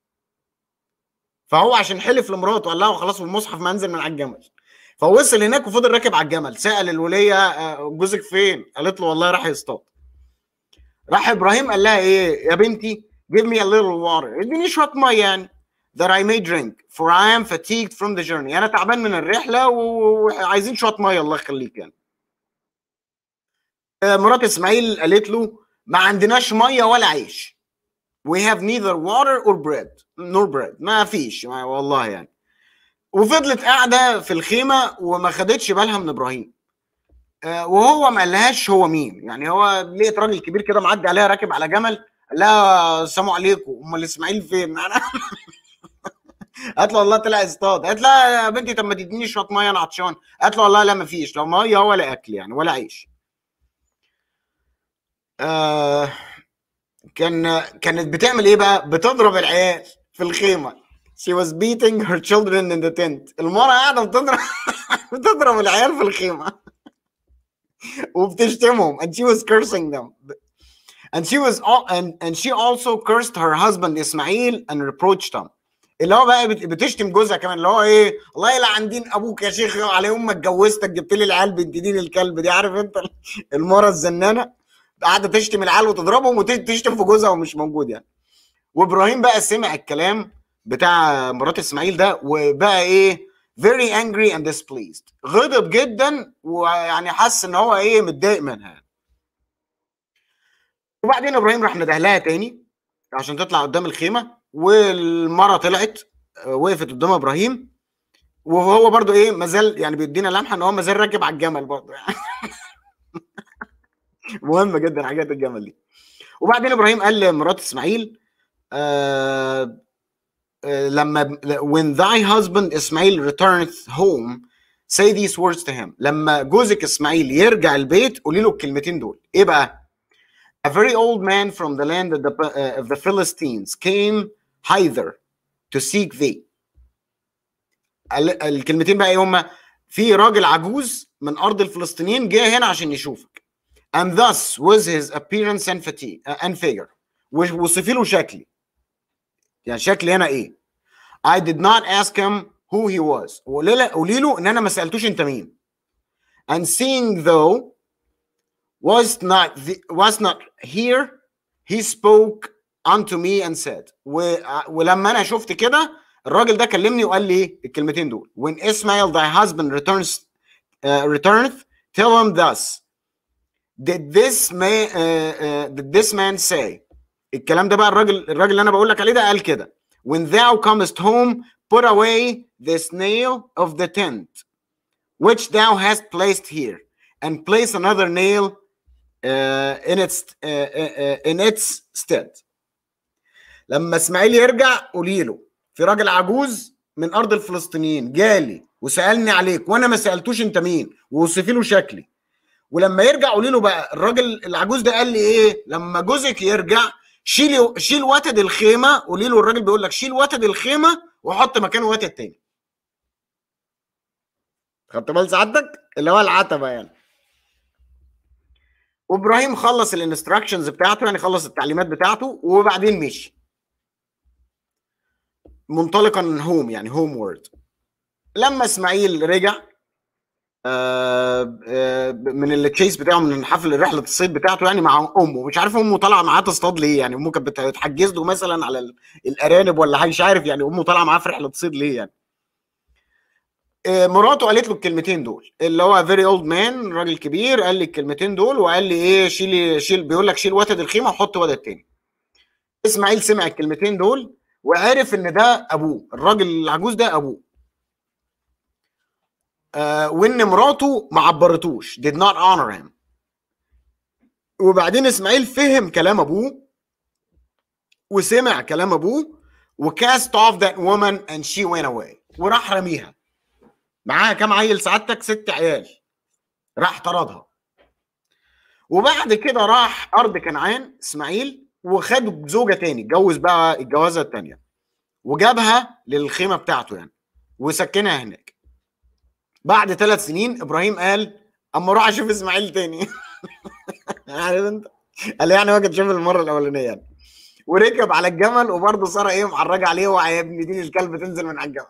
فهو عشان حلف لمراته قال لها خلاص في المصحف ما انزل من على الجمل فوصل هناك وفضل راكب على الجمل سأل الولية آه، جوزك فين قالت له والله راح يصطاد راح ابراهيم قال لها ايه يا بنتي give me a little water اديني شويه ميه يعني that I may drink for I am fatigued from the journey انا تعبان من الرحله و- وعايزين شويه ميه الله يخليك يعني آه، مرات اسماعيل قالت له ما عندناش ميه ولا عيش we have neither water or bread nor bread ما فيش ما- والله يعني وفضلت قاعده في الخيمه وما خدتش بالها من ابراهيم آه، وهو ما قالهاش هو مين يعني هو لقيت راجل كبير كده معدي عليها راكب على جمل قال لها السلام عليكم امال اسماعيل فين انا قالت له والله طلع اصطاد قالت لها يا بنتي طب ما تديني شويه ميه انا عطشان قالت له والله لا ما فيش لا ميه ولا اكل يعني ولا عيش آه كان كانت بتعمل ايه بقى بتضرب العيال في الخيمه she was beating her children in the tent المرة قاعدة بتضرب بتضرب العيال في الخيمة وبتشتمهم and she was cursing them and she was all, and and she also cursed her husband Ismail and reproached him اللي هو بقى بت- بتشتم جوزها كمان اللي هو ايه الله يلعن دين ابوك يا شيخ على يوم ما اتجوزتك جبت لي العيال بنت دين الكلب دي عارف انت المره الزنانه قاعده تشتم العيال وتضربهم وتشتم في جوزها ومش موجود يعني وابراهيم بقى سمع الكلام بتاع مرات اسماعيل ده وبقى ايه very angry and displeased غضب جدا ويعني حس ان هو ايه متضايق منها وبعدين ابراهيم راح ندهلها لها تاني عشان تطلع قدام الخيمه والمره طلعت آه، وقفت قدام ابراهيم وهو برضو ايه مازال يعني بيدينا لمحه ان هو مازال راكب على الجمل برضو يعني مهمه جدا حاجات الجمل دي وبعدين ابراهيم قال لمرات اسماعيل آه آه، لما when thy husband Ismail returns home say these words to him لما جوزك اسماعيل يرجع البيت قولي له الكلمتين دول ايه بقى A very old man from the land of the, uh, of the Philistines came hither to seek thee. ال- الكلمتين بقى ايه هما؟ في راجل عجوز من ارض الفلسطينيين جه هنا عشان يشوفك. And thus was his appearance and fatigue uh, and figure. وش- وصفي له شكلي. يعني شكلي هنا ايه؟ I did not ask him who he was. قولي له قولي له ان انا ما سالتوش انت مين. And seeing though was not the, was not here he spoke unto me and said و, ولما انا شفت كده الراجل ده كلمني وقال لي ايه الكلمتين دول when Ismail thy husband returns uh, returneth tell him thus did this man uh, uh, did this man say الكلام ده بقى الراجل الراجل اللي انا بقول لك عليه ده قال كده when thou comest home put away this nail of the tent which thou hast placed here and place another nail uh, in its uh, uh, uh, in its stead لما اسماعيل يرجع قولي له في راجل عجوز من ارض الفلسطينيين جالي وسالني عليك وانا ما سالتوش انت مين ووصفي له شكلي ولما يرجع قولي له بقى الراجل العجوز ده قال لي ايه لما جوزك يرجع شيلي شيل وتد الخيمه قولي له الراجل بيقول لك شيل وتد الخيمه وحط مكانه وتد تاني خدت بال سعادتك اللي هو العتبه يعني وابراهيم خلص الانستراكشنز بتاعته يعني خلص التعليمات بتاعته وبعدين مشي منطلقا هوم يعني هوم وورد لما اسماعيل رجع آه، آه، من التشيس بتاعه من حفل رحله الصيد بتاعته يعني مع امه مش عارف امه طالعه معاه تصطاد ليه يعني امه كانت بتحجز له مثلا على ال- الارانب ولا حاجه مش عارف يعني امه طالعه معاه في رحله صيد ليه يعني آه، مراته قالت له الكلمتين دول اللي هو فيري اولد مان راجل كبير قال لي الكلمتين دول وقال لي ايه شيلي شيل بيقول لك شيل وتد الخيمه وحط وتد تاني اسماعيل سمع الكلمتين دول وعرف ان ده ابوه الراجل العجوز ده ابوه آه وان مراته ما عبرتوش did not honor him وبعدين اسماعيل فهم كلام ابوه وسمع كلام ابوه وكاست off that woman and she went away وراح رميها معاها كام عيل سعادتك ست عيال راح طردها وبعد كده راح ارض كنعان اسماعيل وخد زوجه تاني اتجوز بقى الجوازه التانيه وجابها للخيمه بتاعته يعني وسكنها هناك بعد ثلاث سنين ابراهيم قال اما اروح اشوف اسماعيل تاني عارف انت قال يعني هو كان شاف المره الاولانيه يعني وركب على الجمل وبرضه ساره ايه معرجه عليه وعي يا ابن دين الكلب تنزل من على الجمل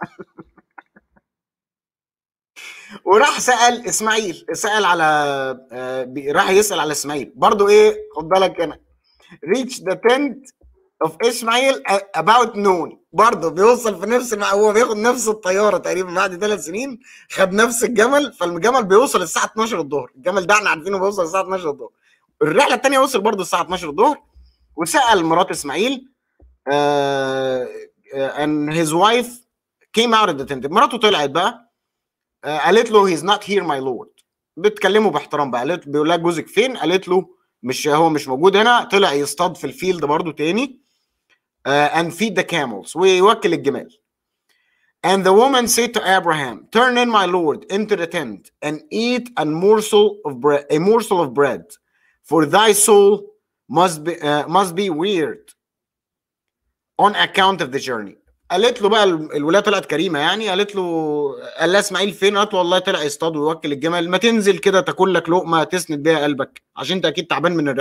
وراح سال اسماعيل سال على آه، بي- راح يسال على اسماعيل برضه ايه خد بالك هنا reach the tent of اسماعيل about noon برضه بيوصل في نفس المع... هو بياخد نفس الطياره تقريبا بعد ثلاث سنين خد نفس الجمل فالجمل بيوصل الساعه 12 الظهر الجمل ده احنا عارفينه بيوصل الساعه 12 الظهر الرحله الثانيه وصل برضه الساعه 12 الظهر وسال مرات اسماعيل آه آه and his wife came out of the tent مراته طلعت بقى آه قالت له he's not here my lord بتكلمه باحترام بقى قالت بيقول لها جوزك فين قالت له مش هو مش موجود هنا طلع يصطاد في الفيلد برضه تاني uh, and feed the camels ويوكل الجمال and the woman said to Abraham turn in my lord into the tent and eat a morsel of bread a morsel of bread for thy soul must be uh, must be weird on account of the journey قالت له بقى ال- الولايه طلعت كريمه يعني قالت له قال لها اسماعيل فين؟ قالت له والله طلع يصطاد ويوكل الجمل ما تنزل كده تاكل لك لقمه تسند بيها قلبك عشان انت اكيد تعبان من الرحله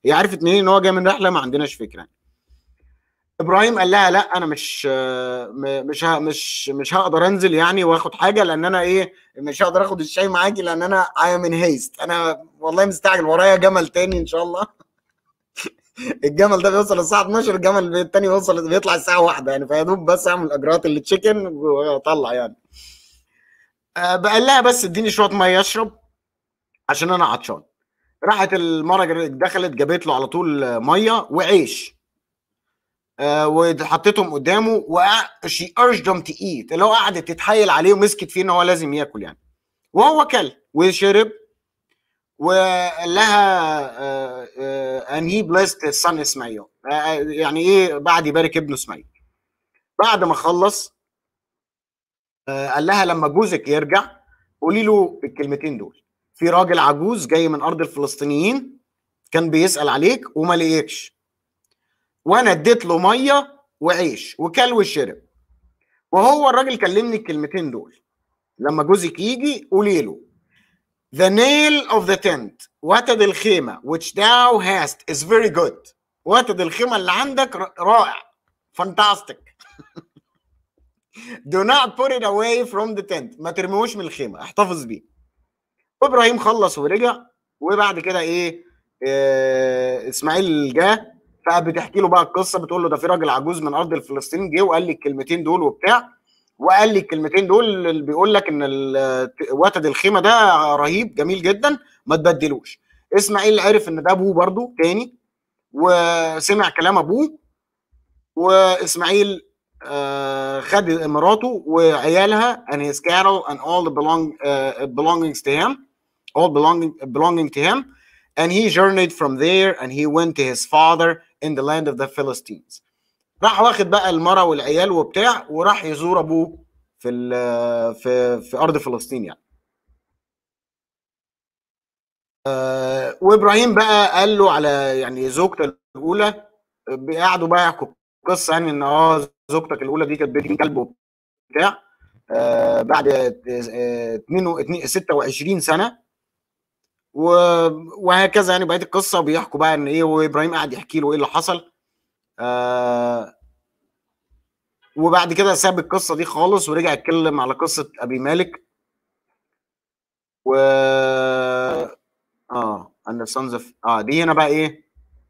هي عرفت منين ان هو جاي من رحله ما عندناش فكره يعني. ابراهيم قال لها لا انا مش م- مش ه- مش مش هقدر انزل يعني واخد حاجه لان انا ايه مش هقدر اخد الشاي معاكي لان انا اي من هيست انا والله مستعجل ورايا جمل تاني ان شاء الله الجمل ده بيوصل الساعه 12 الجمل التاني بيوصل بيطلع الساعه 1 يعني فيا دوب بس اعمل اجراءات اللي تشيكن واطلع يعني آه، بقال لها بس اديني شويه ميه اشرب عشان انا عطشان راحت المره جر- دخلت جابت له على طول آه، ميه وعيش آه، وحطيتهم قدامه وشي urged them to eat اللي هو قعدت تتحايل عليه ومسكت فيه ان هو لازم ياكل يعني وهو كل وشرب وقال لها ان هي بليست الصن اسماعيل آه، يعني ايه بعد يبارك ابنه اسماعيل بعد ما خلص آه، قال لها لما جوزك يرجع قولي له الكلمتين دول في راجل عجوز جاي من ارض الفلسطينيين كان بيسال عليك وما لقيكش وانا اديت له ميه وعيش وكل وشرب وهو الراجل كلمني الكلمتين دول لما جوزك يجي قولي له The nail of the tent وتد الخيمة which thou hast is very good وتد الخيمة اللي عندك ر- رائع fantastic do not put it away from the tent ما ترميهوش من الخيمة احتفظ بيه وابراهيم خلص ورجع وبعد كده ايه آه اسماعيل جه فبتحكي له بقى القصه بتقول له ده في راجل عجوز من ارض الفلسطين جه وقال لي الكلمتين دول وبتاع وقال لي الكلمتين دول اللي بيقول لك ان ال- وتد الخيمه ده رهيب جميل جدا ما تبدلوش اسماعيل عرف ان ده ابوه برضو تاني وسمع كلام ابوه واسماعيل آه، خد مراته وعيالها and his cattle and all the belong uh, belongings to him all belonging belonging to him and he journeyed from there and he went to his father in the land of the Philistines راح واخد بقى المرة والعيال وبتاع وراح يزور ابوه في ال- في في ارض فلسطين يعني آه، وابراهيم بقى قال له على يعني زوجته الاولى قعدوا بقى يحكوا قصه يعني ان اه زوجتك الاولى دي كانت بنت كلب وبتاع آه بعد آه، آه، 22 26 سنه و- وهكذا يعني بقيه القصه بيحكوا بقى ان ايه وابراهيم قاعد يحكي له ايه اللي حصل آه وبعد كده ساب القصه دي خالص ورجع يتكلم على قصه ابي مالك و اه ان sons of اه دي هنا بقى ايه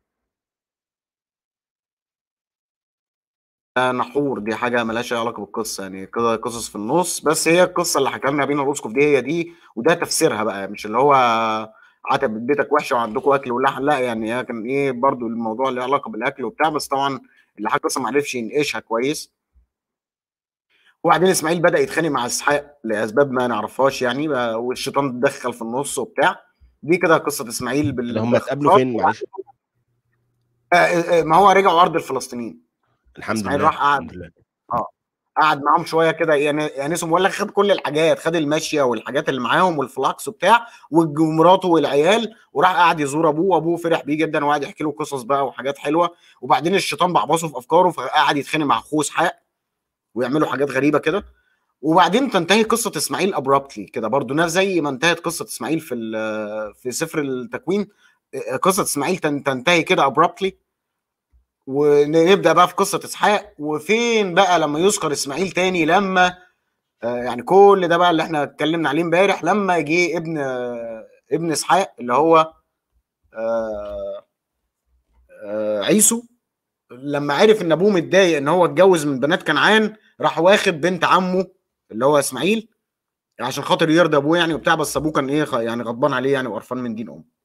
آه، نحور دي حاجه ملهاش أي علاقه بالقصه يعني كده قصص في النص بس هي القصه اللي حكى لنا بينا الاسقف دي هي دي وده تفسيرها بقى مش اللي هو عتب بيتك وحشه وعندكم اكل ولحم لا يعني هي كان ايه برضو الموضوع له علاقه بالاكل وبتاع بس طبعا اللي حكى القصه ما عرفش ينقشها كويس وبعدين اسماعيل بدا يتخانق مع اسحاق لاسباب ما نعرفهاش يعني بقى- والشيطان اتدخل في النص وبتاع دي كده قصه اسماعيل بال اللي هم اتقابلوا فين معلش آه، آه، آه، ما هو رجعوا ارض الفلسطينيين الحمد إسماعيل لله راح قعد. الحمد لله قعد معاهم شويه كده يعني يعني اسمه بقول لك خد كل الحاجات خد الماشيه والحاجات اللي معاهم والفلاكس وبتاع ومراته والعيال وراح قعد يزور ابوه وابوه فرح بيه جدا وقعد يحكي له قصص بقى وحاجات حلوه وبعدين الشيطان بعبصه في افكاره فقعد يتخانق مع اخوه اسحاق ويعملوا حاجات غريبه كده وبعدين تنتهي قصه اسماعيل ابرابتلي كده برضو نفس زي ما انتهت قصه اسماعيل في ال- في سفر التكوين قصه اسماعيل تن- تنتهي كده ابرابتلي ونبدا بقى في قصه اسحاق وفين بقى لما يذكر اسماعيل تاني لما آه، يعني كل ده بقى اللي احنا اتكلمنا عليه امبارح لما جه ابن آه، ابن اسحاق اللي هو آه، آه، عيسو لما عرف ان ابوه متضايق ان هو اتجوز من بنات كنعان راح واخد بنت عمه اللي هو اسماعيل عشان خاطر يرضي ابوه يعني وبتاع بس ابوه كان ايه خ- يعني غضبان عليه يعني وقرفان من دين امه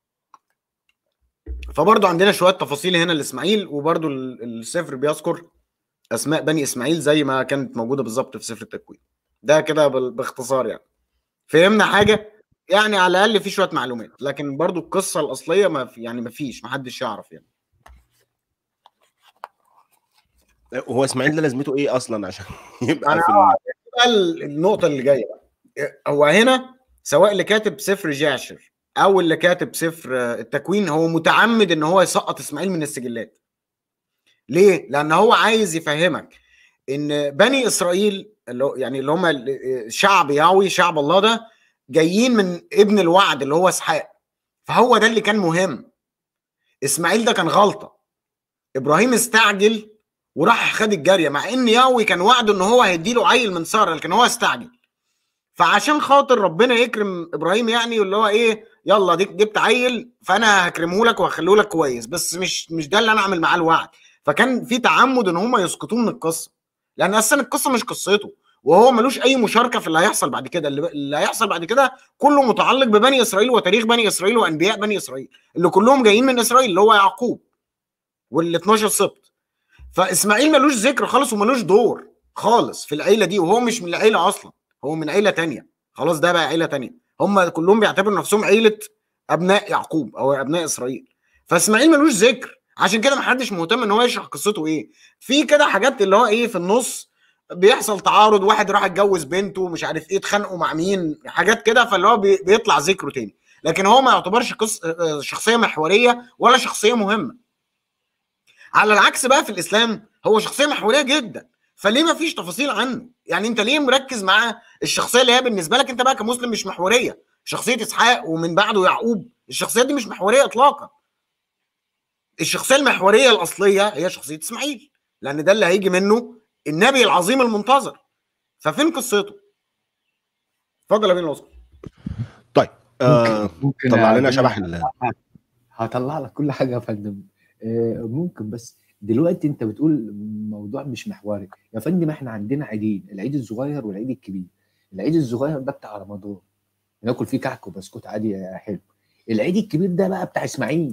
فبرضه عندنا شويه تفاصيل هنا لاسماعيل وبرضه ال- السفر بيذكر اسماء بني اسماعيل زي ما كانت موجوده بالظبط في سفر التكوين ده كده بال- باختصار يعني فهمنا حاجه يعني على الاقل في شويه معلومات لكن برضه القصه الاصليه ما في يعني ما فيش ما حدش يعرف يعني هو اسماعيل ده لازمته ايه اصلا عشان يبقى أنا في ال... بقى ال- النقطه اللي جايه بقى هو هنا سواء اللي كاتب سفر جاشر او اللي كاتب سفر آه، التكوين هو متعمد ان هو يسقط اسماعيل من السجلات ليه لان هو عايز يفهمك ان بني اسرائيل اللي هو- يعني اللي هم ال- شعب ياوي شعب الله ده جايين من ابن الوعد اللي هو اسحاق فهو ده اللي كان مهم اسماعيل ده كان غلطه ابراهيم استعجل وراح خد الجاريه مع ان ياوي كان وعده ان هو هيديله عيل من ساره لكن هو استعجل فعشان خاطر ربنا يكرم ابراهيم يعني واللي هو ايه يلا ديك جبت عيل فانا هكرمه لك وهخليه لك كويس بس مش مش ده اللي انا اعمل معاه الوعد فكان في تعمد ان هم يسقطوه من القصه لان اصلا القصه مش قصته وهو ملوش اي مشاركه في اللي هيحصل بعد كده اللي, اللي هيحصل بعد كده كله متعلق ببني اسرائيل وتاريخ بني اسرائيل وانبياء بني اسرائيل اللي كلهم جايين من اسرائيل اللي هو يعقوب وال 12 سبط فاسماعيل ملوش ذكر خالص وملوش دور خالص في العيله دي وهو مش من العيله اصلا هو من عيله تانية خلاص ده بقى عيله تانية هم كلهم بيعتبروا نفسهم عيله ابناء يعقوب او ابناء اسرائيل فاسماعيل ملوش ذكر عشان كده محدش مهتم ان هو يشرح قصته ايه في كده حاجات اللي هو ايه في النص بيحصل تعارض واحد راح اتجوز بنته مش عارف ايه اتخانقوا مع مين حاجات كده فاللي هو بي- بيطلع ذكره تاني لكن هو ما يعتبرش قص... آه، شخصيه محوريه ولا شخصيه مهمه على العكس بقى في الاسلام هو شخصيه محوريه جدا فليه ما فيش تفاصيل عنه يعني انت ليه مركز مع الشخصيه اللي هي بالنسبه لك انت بقى كمسلم مش محوريه شخصيه اسحاق ومن بعده يعقوب الشخصيات دي مش محوريه اطلاقا الشخصيه المحوريه الاصليه هي شخصيه اسماعيل لان ده اللي هيجي منه النبي العظيم المنتظر ففين قصته اتفضل يا بين الوسط طيب آه ممكن ممكن طلع لنا أعمل- شبح ال- هطلع لك كل حاجه يا فندم آه، ممكن بس دلوقتي انت بتقول موضوع مش محوري يا فندم احنا عندنا عيدين العيد الصغير والعيد الكبير العيد الصغير ده بتاع رمضان ناكل فيه كعك وبسكوت عادي يا حلو العيد الكبير ده بقى بتاع اسماعيل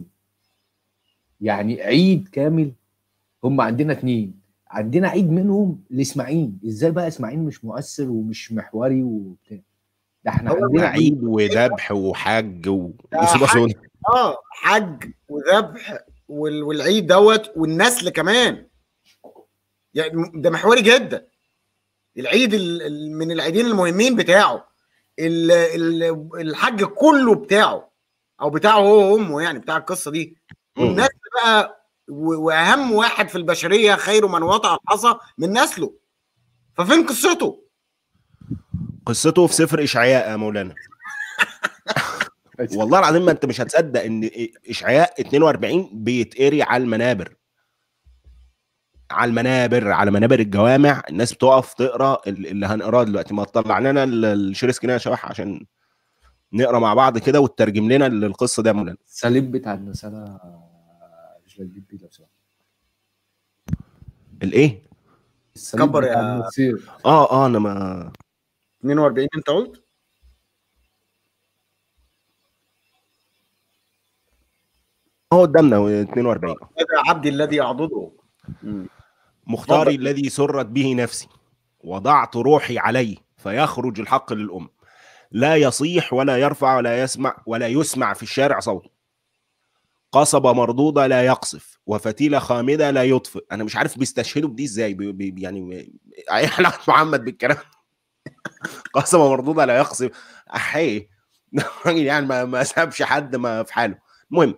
يعني عيد كامل هم عندنا اتنين عندنا عيد منهم لاسماعيل ازاي بقى اسماعيل مش مؤثر ومش محوري وبتاع ده احنا هو عندنا عيد وذبح وحج و... ده وسيبك حج. سود. اه حج وذبح وال- والعيد دوت والنسل كمان يعني ده محوري جدا العيد ال- ال- من العيدين المهمين بتاعه ال- ال- الحج كله بتاعه او بتاعه هو وامه يعني بتاع القصه دي والنسل بقى و- واهم واحد في البشريه خير من وطع الحصى من نسله ففين قصته؟ قصته في سفر اشعياء يا مولانا والله العظيم ما انت مش هتصدق ان اشعياء 42 بيتقري على المنابر على المنابر على منابر الجوامع الناس بتقف تقرا ال- اللي هنقراه دلوقتي ما تطلع لنا ال- الشريس كده يا شبح عشان نقرا مع بعض كده وتترجم لنا القصه دي يا مولانا الصليب بتاع النصارى مش بجيب بيه لو سمحت. الايه الصليب كبر بتاع يا- النصير اه اه انا ما 42 انت قلت؟ هو قدامنا 42 هذا عبدي الذي يعضده مم. مختاري اتفضل. الذي سرت به نفسي وضعت روحي عليه فيخرج الحق للأم لا يصيح ولا يرفع ولا يسمع ولا يسمع في الشارع صوته قصبة مردودة لا يقصف وفتيلة خامدة لا يطفئ أنا مش عارف بيستشهدوا بدي إزاي بي بي يعني أي علاقة محمد بالكلام قصبة مردودة لا يقصف أحيه الراجل يعني ما, ما سابش حد ما في حاله المهم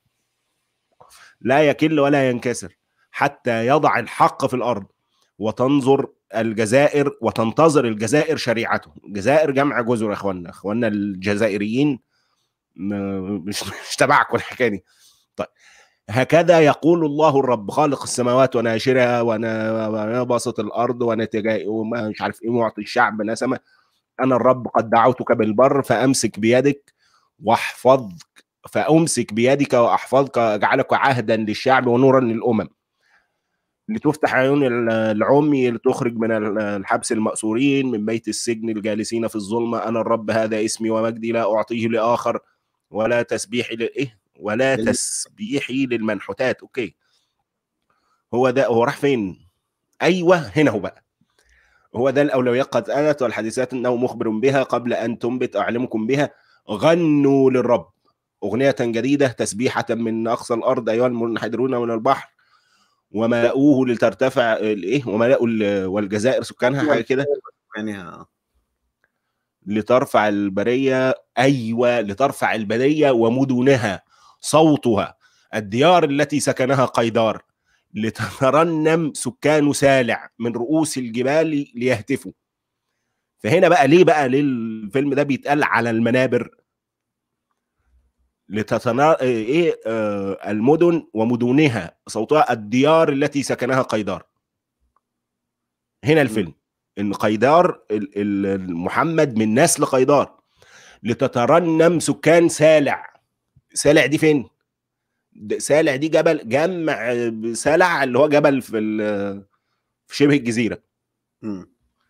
لا يكل ولا ينكسر حتى يضع الحق في الارض وتنظر الجزائر وتنتظر الجزائر شريعته الجزائر جمع جزر يا اخوانا اخوانا الجزائريين م- مش مش تبعكم الحكايه دي طيب هكذا يقول الله الرب خالق السماوات وناشرها وانا وأنا باسط الارض وانا تجا- وما مش عارف ايه معطي الشعب نسمه انا الرب قد دعوتك بالبر فامسك بيدك واحفظك فامسك بيدك واحفظك اجعلك عهدا للشعب ونورا للامم لتفتح عيون ال- العمي لتخرج من ال- الحبس المأسورين من بيت السجن الجالسين في الظلمة أنا الرب هذا اسمي ومجدي لا أعطيه لآخر ولا تسبيحي لإيه ولا لل- تسبيحي للمنحوتات أوكي هو ده هو راح فين أيوه هنا هو بقى هو ده الأولويات قد آلت والحديثات أنه مخبر بها قبل أن تنبت أعلمكم بها غنوا للرب أغنية جديدة تسبيحة من أقصى الأرض أيها المنحدرون من البحر وملأوه لترتفع الايه وملأوا ال- والجزائر سكانها حاجه كده يعني ها. لترفع البريه ايوه لترفع البريه ومدنها صوتها الديار التي سكنها قيدار لتترنم سكان سالع من رؤوس الجبال ليهتفوا فهنا بقى ليه بقى ليه الفيلم ده بيتقال على المنابر لتتنا ايه آه المدن ومدنها صوتها الديار التي سكنها قيدار هنا الفيلم ان قيدار ال- ال- محمد من نسل قيدار لتترنم سكان سالع سالع دي فين د- سالع دي جبل جمع سلع اللي هو جبل في ال- في شبه الجزيره مم.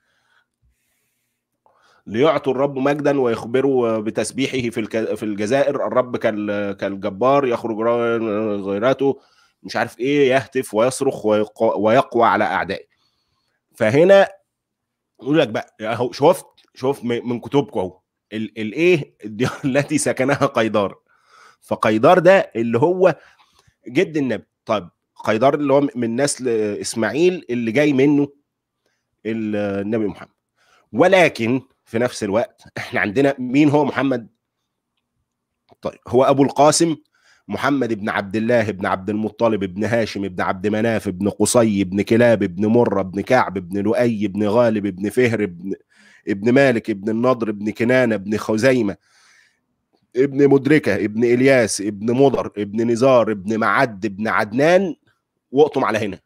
ليعطوا الرب مجدا ويخبروا بتسبيحه في الك- في الجزائر الرب كال- كالجبار يخرج را- غيراته مش عارف ايه يهتف ويصرخ ويق- ويقوى على اعدائه فهنا يقول لك بقى اهو شفت شوف م- من كتبكم اهو ال- الايه الديار التي سكنها قيدار فقيدار ده اللي هو جد النبي طيب قيدار اللي هو من نسل اسماعيل اللي جاي منه ال- النبي محمد ولكن في نفس الوقت احنا عندنا مين هو محمد طيب هو ابو القاسم محمد بن عبد الله بن عبد المطلب بن هاشم بن عبد مناف بن قصي بن كلاب بن مرة بن كعب بن لؤي بن غالب بن فهر بن ابن مالك ابن النضر ابن كنانة ابن خزيمة ابن مدركة ابن إلياس ابن مضر ابن نزار ابن معد ابن عدنان واقطم على هنا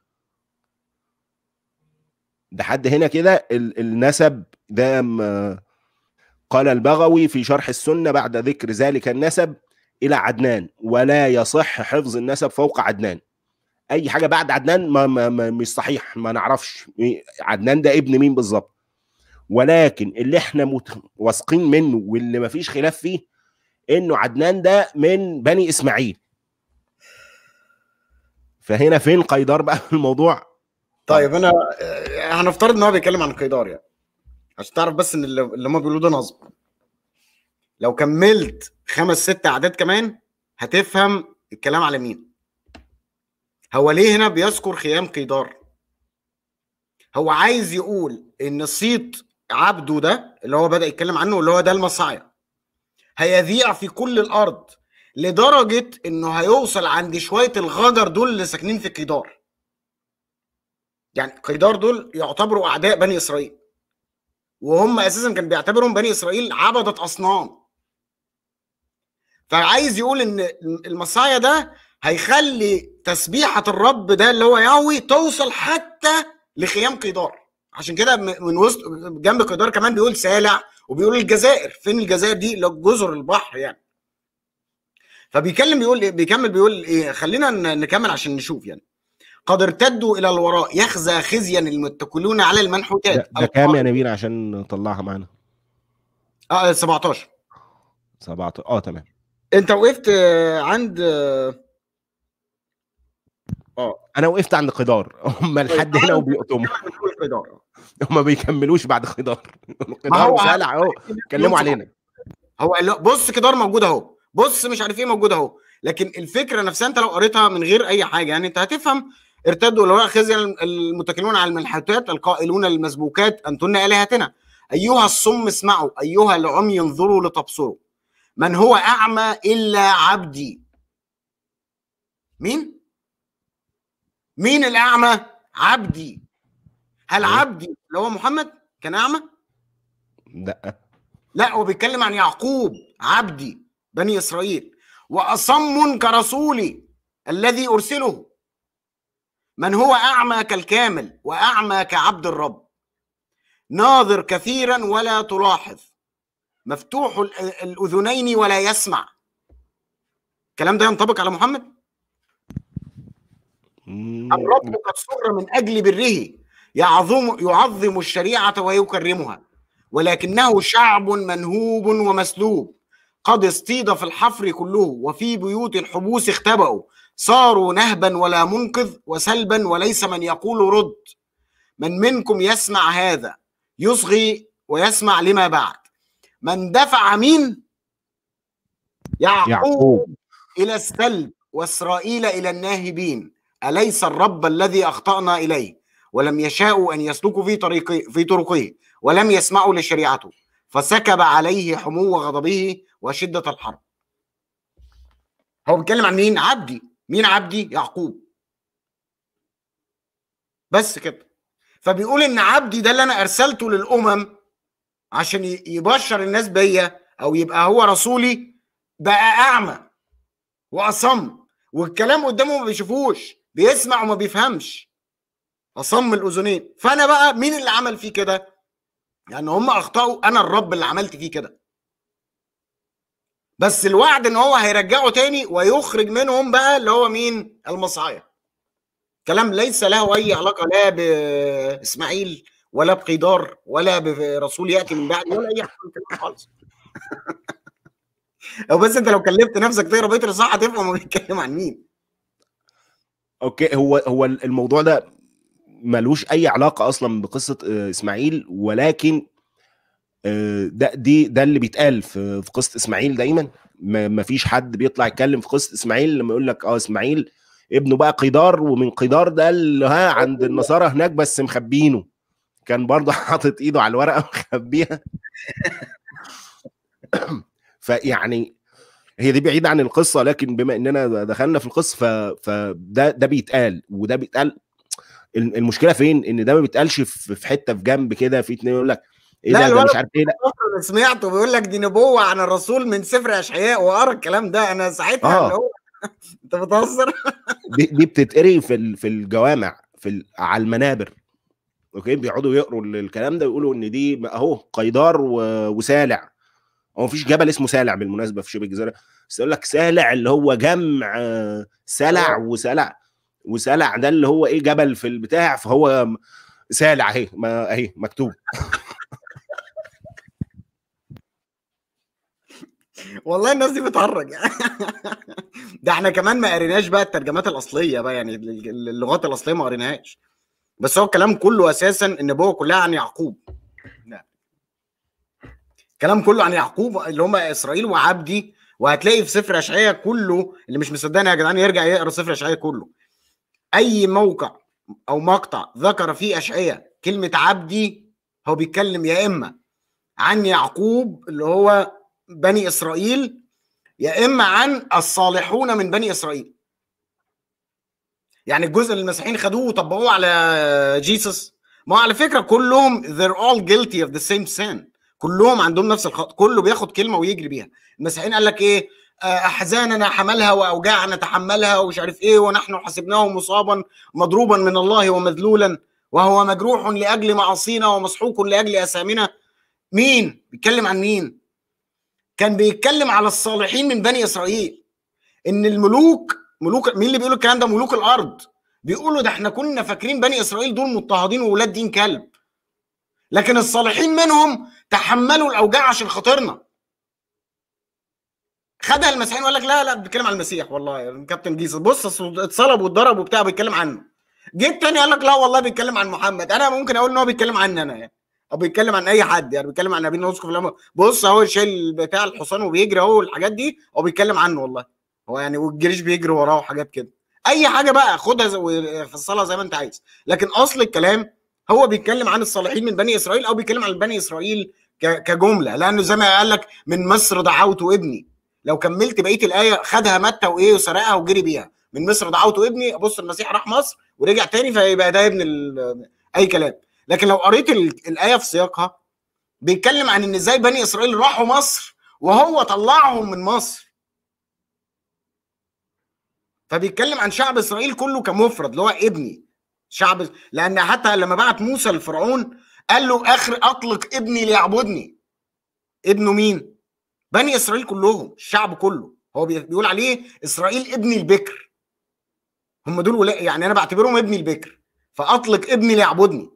ده حد هنا كده ال- النسب ده م- قال البغوي في شرح السنة بعد ذكر ذلك النسب إلى عدنان ولا يصح حفظ النسب فوق عدنان أي حاجة بعد عدنان ما, ما, ما مش صحيح ما نعرفش مي- عدنان ده ابن مين بالظبط ولكن اللي احنا مت- واثقين منه واللي ما فيش خلاف فيه انه عدنان ده من بني اسماعيل فهنا فين قيدار بقى في الموضوع طيب انا آه، هنفترض ان هو بيتكلم عن قيدار يعني عشان تعرف بس ان اللي اللي هم بيقولوه ده نصب لو كملت خمس ست اعداد كمان هتفهم الكلام على مين هو ليه هنا بيذكر خيام قيدار هو عايز يقول ان صيت عبده ده اللي هو بدا يتكلم عنه اللي هو ده المصايا هيذيع في كل الارض لدرجه انه هيوصل عند شويه الغجر دول اللي ساكنين في قيدار يعني قيدار دول يعتبروا اعداء بني اسرائيل وهم اساسا كان بيعتبرهم بني اسرائيل عبده اصنام فعايز يقول ان المصايا ده هيخلي تسبيحه الرب ده اللي هو يهوي توصل حتى لخيام قيدار عشان كده م- من وسط جنب قيدار كمان بيقول سالع وبيقول الجزائر فين الجزائر دي اللي هو جزر البحر يعني فبيكلم بيقول إيه؟ بيكمل بيقول ايه خلينا ن- نكمل عشان نشوف يعني قد ارتدوا الى الوراء يخزى خزيا المتكلون على ده, المنحوتات ده كام يا نبيل عشان نطلعها معانا اه 17 17 اه تمام انت وقفت آه، عند اه اه انا وقفت عند قدار هم لحد هنا وبيقطموا بنقول قيدار هم ما بيكملوش بعد قدار ما قدار هو وسالع اهو اتكلموا علينا هو قال له بص كدار موجود اهو بص مش عارف ايه موجود اهو لكن الفكره نفسها انت لو قريتها من غير اي حاجه يعني انت هتفهم ارتدوا الوراء خزي المتكلون على المنحوتات القائلون المسبوكات انتن الهتنا ايها الصم اسمعوا ايها العمي انظروا لتبصروا من هو اعمى الا عبدي مين مين الاعمى عبدي هل أيوه. عبدي اللي هو محمد كان اعمى لا لا هو بيتكلم عن يعقوب عبدي بني اسرائيل واصم كرسولي الذي ارسله من هو اعمى كالكامل واعمى كعبد الرب ناظر كثيرا ولا تلاحظ مفتوح ال- الاذنين ولا يسمع الكلام ده ينطبق على محمد مم. الرب قد سر من اجل بره يعظم يعظم الشريعه ويكرمها ولكنه شعب منهوب ومسلوب قد اصطيد في الحفر كله وفي بيوت الحبوس اختبأوا صاروا نهبا ولا منقذ وسلبا وليس من يقول رد من منكم يسمع هذا يصغي ويسمع لما بعد من دفع مين يعقوب, يعقوب إلى السلب وإسرائيل إلى الناهبين أليس الرب الذي أخطأنا إليه ولم يشاءوا أن يسلكوا في طريقه في طرقه ولم يسمعوا لشريعته فسكب عليه حمو غضبه وشدة الحرب هو بيتكلم عن مين عبدي مين عبدي يعقوب بس كده فبيقول ان عبدي ده اللي انا ارسلته للامم عشان ي- يبشر الناس بيا او يبقى هو رسولي بقى اعمى واصم والكلام قدامه ما بيشوفوش بيسمع وما بيفهمش اصم الاذنين فانا بقى مين اللي عمل فيه كده يعني هم اخطاوا انا الرب اللي عملت فيه كده بس الوعد ان هو هيرجعه تاني ويخرج منهم بقى اللي هو مين المصايا كلام ليس له اي علاقه لا باسماعيل ولا بقيدار ولا برسول ياتي من بعد ولا اي حاجه من كده خالص او بس انت لو كلمت نفسك تقرا بيت الاصحاح هتفهم هو بيتكلم عن مين اوكي هو هو الموضوع ده ملوش اي علاقه اصلا بقصه آه، اسماعيل ولكن آه، ده دي ده اللي بيتقال في في قصه اسماعيل دايما ما ما فيش حد بيطلع يتكلم في قصه اسماعيل لما يقول لك اه اسماعيل ابنه بقى قيدار ومن قيدار ده اللي ها عند النصارى هناك بس مخبينه كان برضه حاطط ايده على الورقه ومخبيها فيعني هي دي بعيده عن القصه لكن بما اننا دخلنا في القصه ف- فده ده بيتقال وده بيتقال المشكله فين ان ده ما بيتقالش في في حته في جنب كده في اتنين يقول لك ايه لا، ده ده الولد مش عارف ايه لا أنا سمعته بيقول لك دي نبوه عن الرسول من سفر اشعياء وقرا الكلام ده انا ساعتها آه. اللي هو انت بتهزر دي, دي بتتقري في ال- في الجوامع في ال- على المنابر اوكي بيقعدوا يقروا ال- الكلام ده ويقولوا ان دي اهو قيدار و- وسالع هو مفيش جبل اسمه سالع بالمناسبه في شبه الجزيره بس يقول لك سالع اللي هو جمع آه، سلع وسلع وسلع ده اللي هو ايه جبل في البتاع فهو م- سالع اهي ما اهي مكتوب والله الناس دي بتهرج ده احنا كمان ما قريناش بقى الترجمات الاصليه بقى يعني ال- اللغات الاصليه ما قريناهاش بس هو الكلام كله اساسا النبوه كلها عن يعقوب لا. الكلام كله عن يعقوب اللي هم اسرائيل وعبدي وهتلاقي في سفر اشعياء كله اللي مش مصدقني يا جدعان يرجع يقرا سفر اشعياء كله اي موقع او مقطع ذكر فيه اشعياء كلمه عبدي هو بيتكلم يا اما عن يعقوب اللي هو بني اسرائيل يا اما عن الصالحون من بني اسرائيل يعني الجزء اللي المسيحيين خدوه وطبقوه على جيسس ما هو على فكره كلهم they're all guilty of the same sin كلهم عندهم نفس الخط كله بياخد كلمه ويجري بيها المسيحيين قال لك ايه آه، احزاننا حملها واوجاعنا تحملها ومش عارف ايه ونحن حسبناه مصابا مضروبا من الله ومذلولا وهو مجروح لاجل معاصينا ومسحوق لاجل اثامنا مين بيتكلم عن مين كان بيتكلم على الصالحين من بني اسرائيل ان الملوك ملوك مين اللي بيقولوا الكلام ده ملوك الارض بيقولوا ده احنا كنا فاكرين بني اسرائيل دول مضطهدين وولاد دين كلب لكن الصالحين منهم تحملوا الاوجاع عشان خاطرنا خدها المسيحيين وقال لك لا لا بيتكلم على المسيح والله كابتن جيسس بص أصل اتصلب واتضرب وبتاع بيتكلم عنه جيت تاني قال لك لا والله بيتكلم عن محمد انا ممكن اقول ان هو بيتكلم عني انا يعني او بيتكلم عن اي حد يعني بيتكلم عن نبينا يوسف لما بص اهو شايل بتاع الحصان وبيجري اهو الحاجات دي هو بيتكلم عنه والله هو يعني والجيش بيجري وراه وحاجات كده اي حاجه بقى خدها زي- وفصلها زي ما انت عايز لكن اصل الكلام هو بيتكلم عن الصالحين من بني اسرائيل او بيتكلم عن بني اسرائيل ك- كجمله لانه زي ما قال لك من مصر دعوت ابني لو كملت بقيه الايه خدها متى وايه وسرقها وجري بيها من مصر دعوت ابني بص المسيح راح مصر ورجع تاني فيبقى ده ابن ال- اي كلام لكن لو قريت ال- الايه في سياقها بيتكلم عن ان ازاي بني اسرائيل راحوا مصر وهو طلعهم من مصر فبيتكلم عن شعب اسرائيل كله كمفرد اللي هو ابني شعب لان حتى لما بعت موسى لفرعون قال له اخر اطلق ابني ليعبدني ابنه مين بني اسرائيل كلهم الشعب كله هو بي- بيقول عليه اسرائيل ابني البكر هم دول ولا يعني انا بعتبرهم ابني البكر فاطلق ابني ليعبدني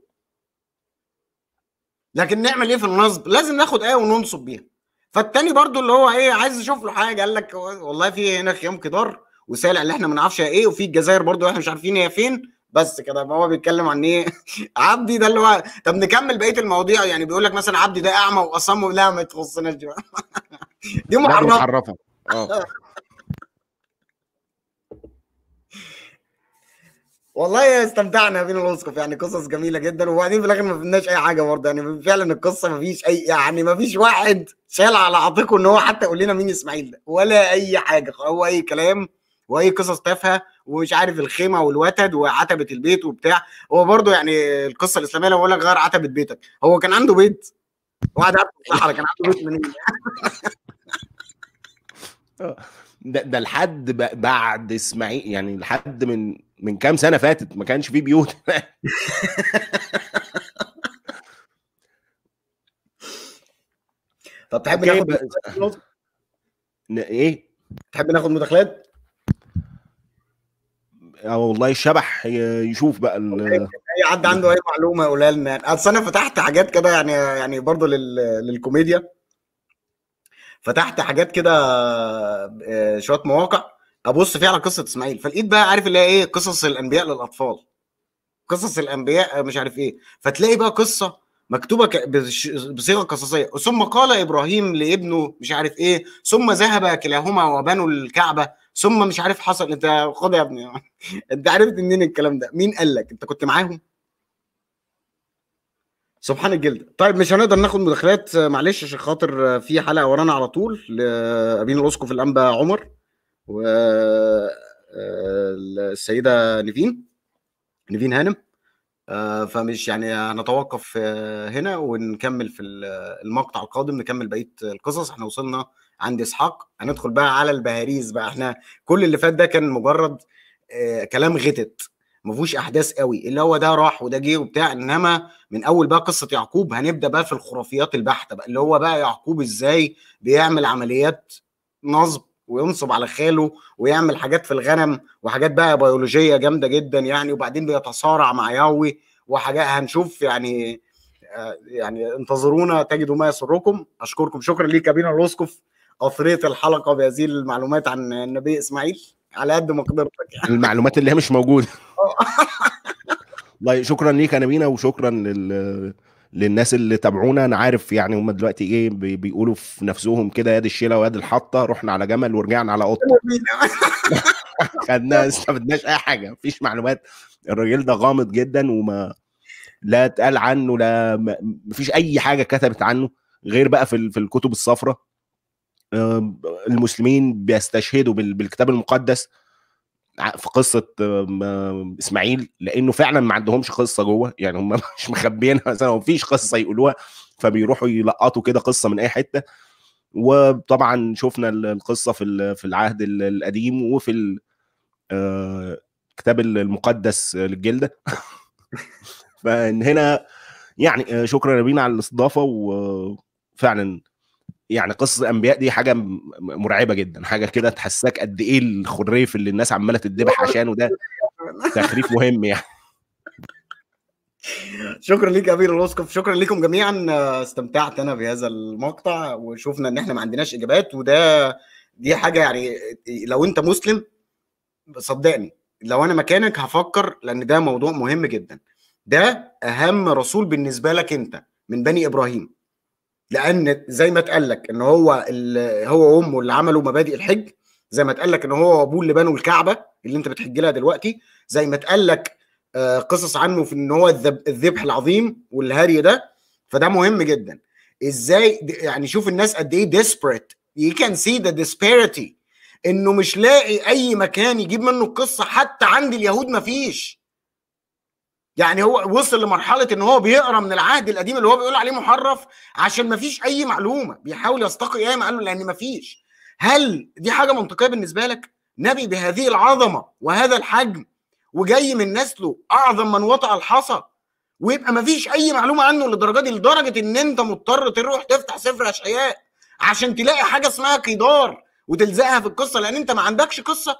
لكن نعمل ايه في النصب لازم ناخد ايه وننصب بيها فالتاني برضو اللي هو ايه عايز يشوف له حاجه قال لك والله في هنا خيام كدار وسالع اللي احنا ما نعرفش هي ايه وفي الجزائر برضو احنا مش عارفين هي فين بس كده ما هو بيتكلم عن ايه عبدي ده اللي هو طب نكمل بقيه المواضيع يعني بيقول لك مثلا عبدي ده اعمى واصم لا ما تخصناش دي بقى. دي لا، دي محرمه محرفه اه والله استمتعنا بين الاسقف يعني قصص جميله جدا وبعدين في الاخر ما فهمناش اي حاجه برضه يعني فعلا القصه ما فيش اي يعني ما فيش واحد شال على عاتقه ان هو حتى يقول لنا مين اسماعيل ده ولا اي حاجه هو اي كلام واي قصص تافهه ومش عارف الخيمه والوتد وعتبه البيت وبتاع هو برضه يعني القصه الاسلاميه لما بقول لك غير عتبه بيتك هو كان عنده بيت واحد قاعد في الصحراء كان عنده بيت منين ده, ده لحد ب- بعد اسماعيل يعني لحد من من كام سنه فاتت ما كانش فيه بيوت طب تحب أوكي، ناخد ب- مداخلات؟ ن- ايه تحب ناخد مداخلات؟ اه والله الشبح ي- يشوف بقى ال- اي حد عنده اي معلومه يقولها لنا يعني اصل انا فتحت حاجات كده يعني يعني برضه لل... للكوميديا فتحت حاجات كده آه، شويه مواقع ابص فيها على قصه اسماعيل فلقيت بقى عارف اللي هي ايه قصص الانبياء للاطفال قصص الانبياء آه، مش عارف ايه فتلاقي بقى قصه مكتوبه ك- بش- بصيغه قصصيه ثم قال ابراهيم لابنه مش عارف ايه ثم ذهب كلاهما وبنوا الكعبه ثم مش عارف حصل انت خد يا ابني انت عرفت منين الكلام ده مين قال لك انت كنت معاهم سبحان الجلد طيب مش هنقدر ناخد مداخلات آه، معلش عشان خاطر آه، في حلقه ورانا على طول لابين الاسقف الانبا عمر و آه، السيده نيفين نيفين هانم آه، فمش يعني هنتوقف آه، هنا ونكمل في ال- المقطع القادم نكمل بقيه القصص احنا وصلنا عند اسحاق هندخل بقى على البهاريز بقى احنا كل اللي فات ده كان مجرد آه، كلام غتت ما فيهوش احداث قوي اللي هو ده راح وده جه وبتاع انما من اول بقى قصه يعقوب هنبدا بقى في الخرافيات البحته بقى اللي هو بقى يعقوب ازاي بيعمل عمليات نصب وينصب على خاله ويعمل حاجات في الغنم وحاجات بقى بيولوجيه جامده جدا يعني وبعدين بيتصارع مع ياوي وحاجات هنشوف يعني آه، يعني انتظرونا تجدوا ما يسركم اشكركم شكرا ليك يا بينا الاسقف اثريت الحلقه بهذه المعلومات عن النبي اسماعيل على قد ما قدرتك يعني المعلومات اللي هي مش موجوده والله شكرا ليك يا نبينا وشكرا لل... للناس اللي تابعونا انا عارف يعني هم دلوقتي ايه بي- بيقولوا في نفسهم كده يد الشيله ويد الحطه رحنا على جمل ورجعنا على قطه خدنا استفدناش اي حاجه مفيش معلومات الراجل ده غامض جدا وما لا اتقال عنه لا ما- مفيش اي حاجه كتبت عنه غير بقى في ال- في الكتب الصفراء آم، المسلمين بيستشهدوا بال- بالكتاب المقدس ع- في قصه آم، آم، اسماعيل لانه فعلا ما عندهمش قصه جوه يعني هم مش مخبيينها مثلا مفيش قصه يقولوها فبيروحوا يلقطوا كده قصه من اي حته وطبعا شفنا ال- القصه في ال- في العهد ال- القديم وفي ال- آه، الكتاب المقدس للجلده فان هنا يعني آه، شكرا يا بينا على الاستضافه وفعلا يعني قصص الانبياء دي حاجه م- مرعبه جدا حاجه كده تحسسك قد ايه الخريف اللي الناس عماله تتذبح عشانه ده تخريف مهم يعني شكرا ليك يا امير الاسقف شكرا لكم جميعا آه، استمتعت انا بهذا المقطع وشفنا ان احنا ما عندناش اجابات وده دي حاجه يعني لو انت مسلم صدقني لو انا مكانك هفكر لان ده موضوع مهم جدا ده اهم رسول بالنسبه لك انت من بني ابراهيم لان زي ما اتقال لك ان هو ال- هو وامه اللي عملوا مبادئ الحج زي ما اتقال لك ان هو وابوه اللي بنوا الكعبه اللي انت بتحج لها دلوقتي زي ما اتقال لك آه، قصص عنه في ان هو الذب- الذبح العظيم والهري ده فده مهم جدا ازاي د- يعني شوف الناس قد ايه desperate you can see the disparity انه مش لاقي اي مكان يجيب منه القصه حتى عند اليهود مفيش يعني هو وصل لمرحله ان هو بيقرا من العهد القديم اللي هو بيقول عليه محرف عشان مفيش اي معلومه بيحاول يستقي ايه قال له لان مفيش هل دي حاجه منطقيه بالنسبه لك نبي بهذه العظمه وهذا الحجم وجاي من نسله اعظم من وطأ الحصى ويبقى مفيش اي معلومه عنه للدرجه دي لدرجه ان انت مضطر تروح تفتح سفر اشعياء عشان تلاقي حاجه اسمها قيدار وتلزقها في القصه لان انت ما عندكش قصه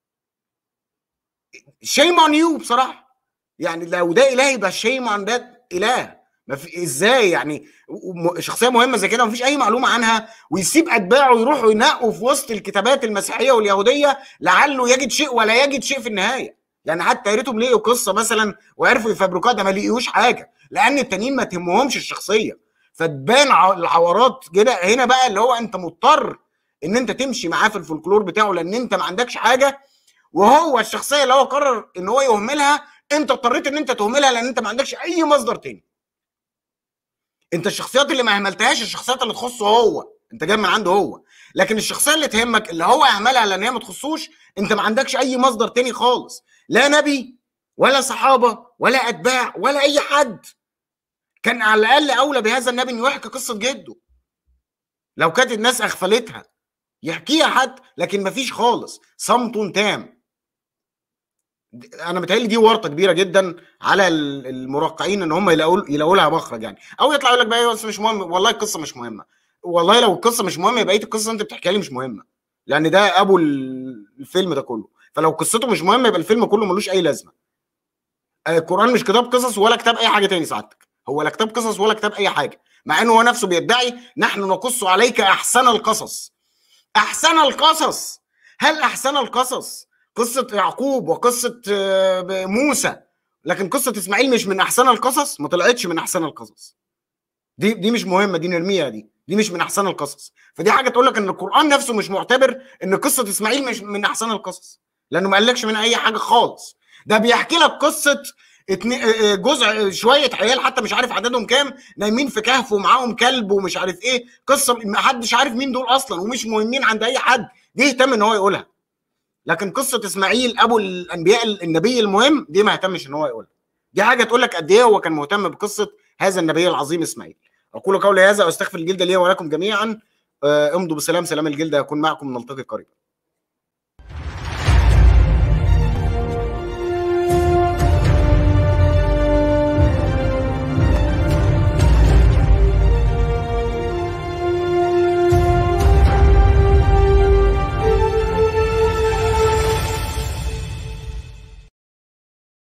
شيم اون يو بصراحه يعني لو ده اله يبقى شيم اون ده اله ما في ازاي يعني م- شخصيه مهمه زي كده مفيش اي معلومه عنها ويسيب اتباعه يروحوا ينقوا في وسط الكتابات المسيحيه واليهوديه لعله يجد شيء ولا يجد شيء في النهايه يعني حتى يا ريتهم لقوا قصه مثلا وعرفوا يفبركوها ده ما لقيوش حاجه لان التانيين ما تهمهمش الشخصيه فتبان ع- العورات كده هنا بقى اللي هو انت مضطر ان انت تمشي معاه في الفولكلور بتاعه لان انت ما عندكش حاجه وهو الشخصيه اللي هو قرر ان هو يهملها انت اضطريت ان انت تهملها لان انت ما عندكش اي مصدر تاني انت الشخصيات اللي ما اهملتهاش الشخصيات اللي تخصه هو انت جاي من عنده هو لكن الشخصيه اللي تهمك اللي هو اهملها لان هي ما تخصوش انت ما عندكش اي مصدر تاني خالص لا نبي ولا صحابه ولا اتباع ولا اي حد كان على الاقل اولى بهذا النبي انه يحكي قصه جده لو كانت الناس اغفلتها يحكيها حد لكن مفيش خالص صمت تام انا متهيألي دي ورطه كبيره جدا على ال- المرقعين ان هم يلاقوا يلاقوا لها مخرج يعني او يطلع يقول لك بقى ايوه بس مش مهم والله القصه مش مهمه والله لو القصه مش مهمه بقيه القصه انت بتحكيها لي مش مهمه لان ده ابو ال- الفيلم ده كله فلو قصته مش مهمه يبقى الفيلم كله ملوش اي لازمه آه، القران مش كتاب قصص ولا كتاب اي حاجه تاني سعادتك هو لا كتاب قصص ولا كتاب اي حاجه مع انه هو نفسه بيدعي نحن نقص عليك احسن القصص احسن القصص هل احسن القصص قصه يعقوب وقصه آه، موسى لكن قصه اسماعيل مش من احسن القصص ما طلعتش من احسن القصص دي دي مش مهمه دي نرميها دي دي مش من احسن القصص فدي حاجه تقول لك ان القران نفسه مش معتبر ان قصه اسماعيل مش من احسن القصص لانه ما قالكش من اي حاجه خالص ده بيحكي لك قصه اتني- آه، آه، جزء آه، شويه عيال حتى مش عارف عددهم كام نايمين في كهف ومعاهم كلب ومش عارف ايه قصه ما حدش عارف مين دول اصلا ومش مهمين عند اي حد دي يهتم ان هو يقولها لكن قصه اسماعيل ابو الانبياء النبي المهم دي ما اهتمش ان هو يقولها دي حاجه تقول لك قد ايه هو كان مهتم بقصه هذا النبي العظيم اسماعيل اقول قولي هذا واستغفر الجلد لي ولكم جميعا آه، امضوا بسلام سلام الجلد يكون معكم نلتقي قريبا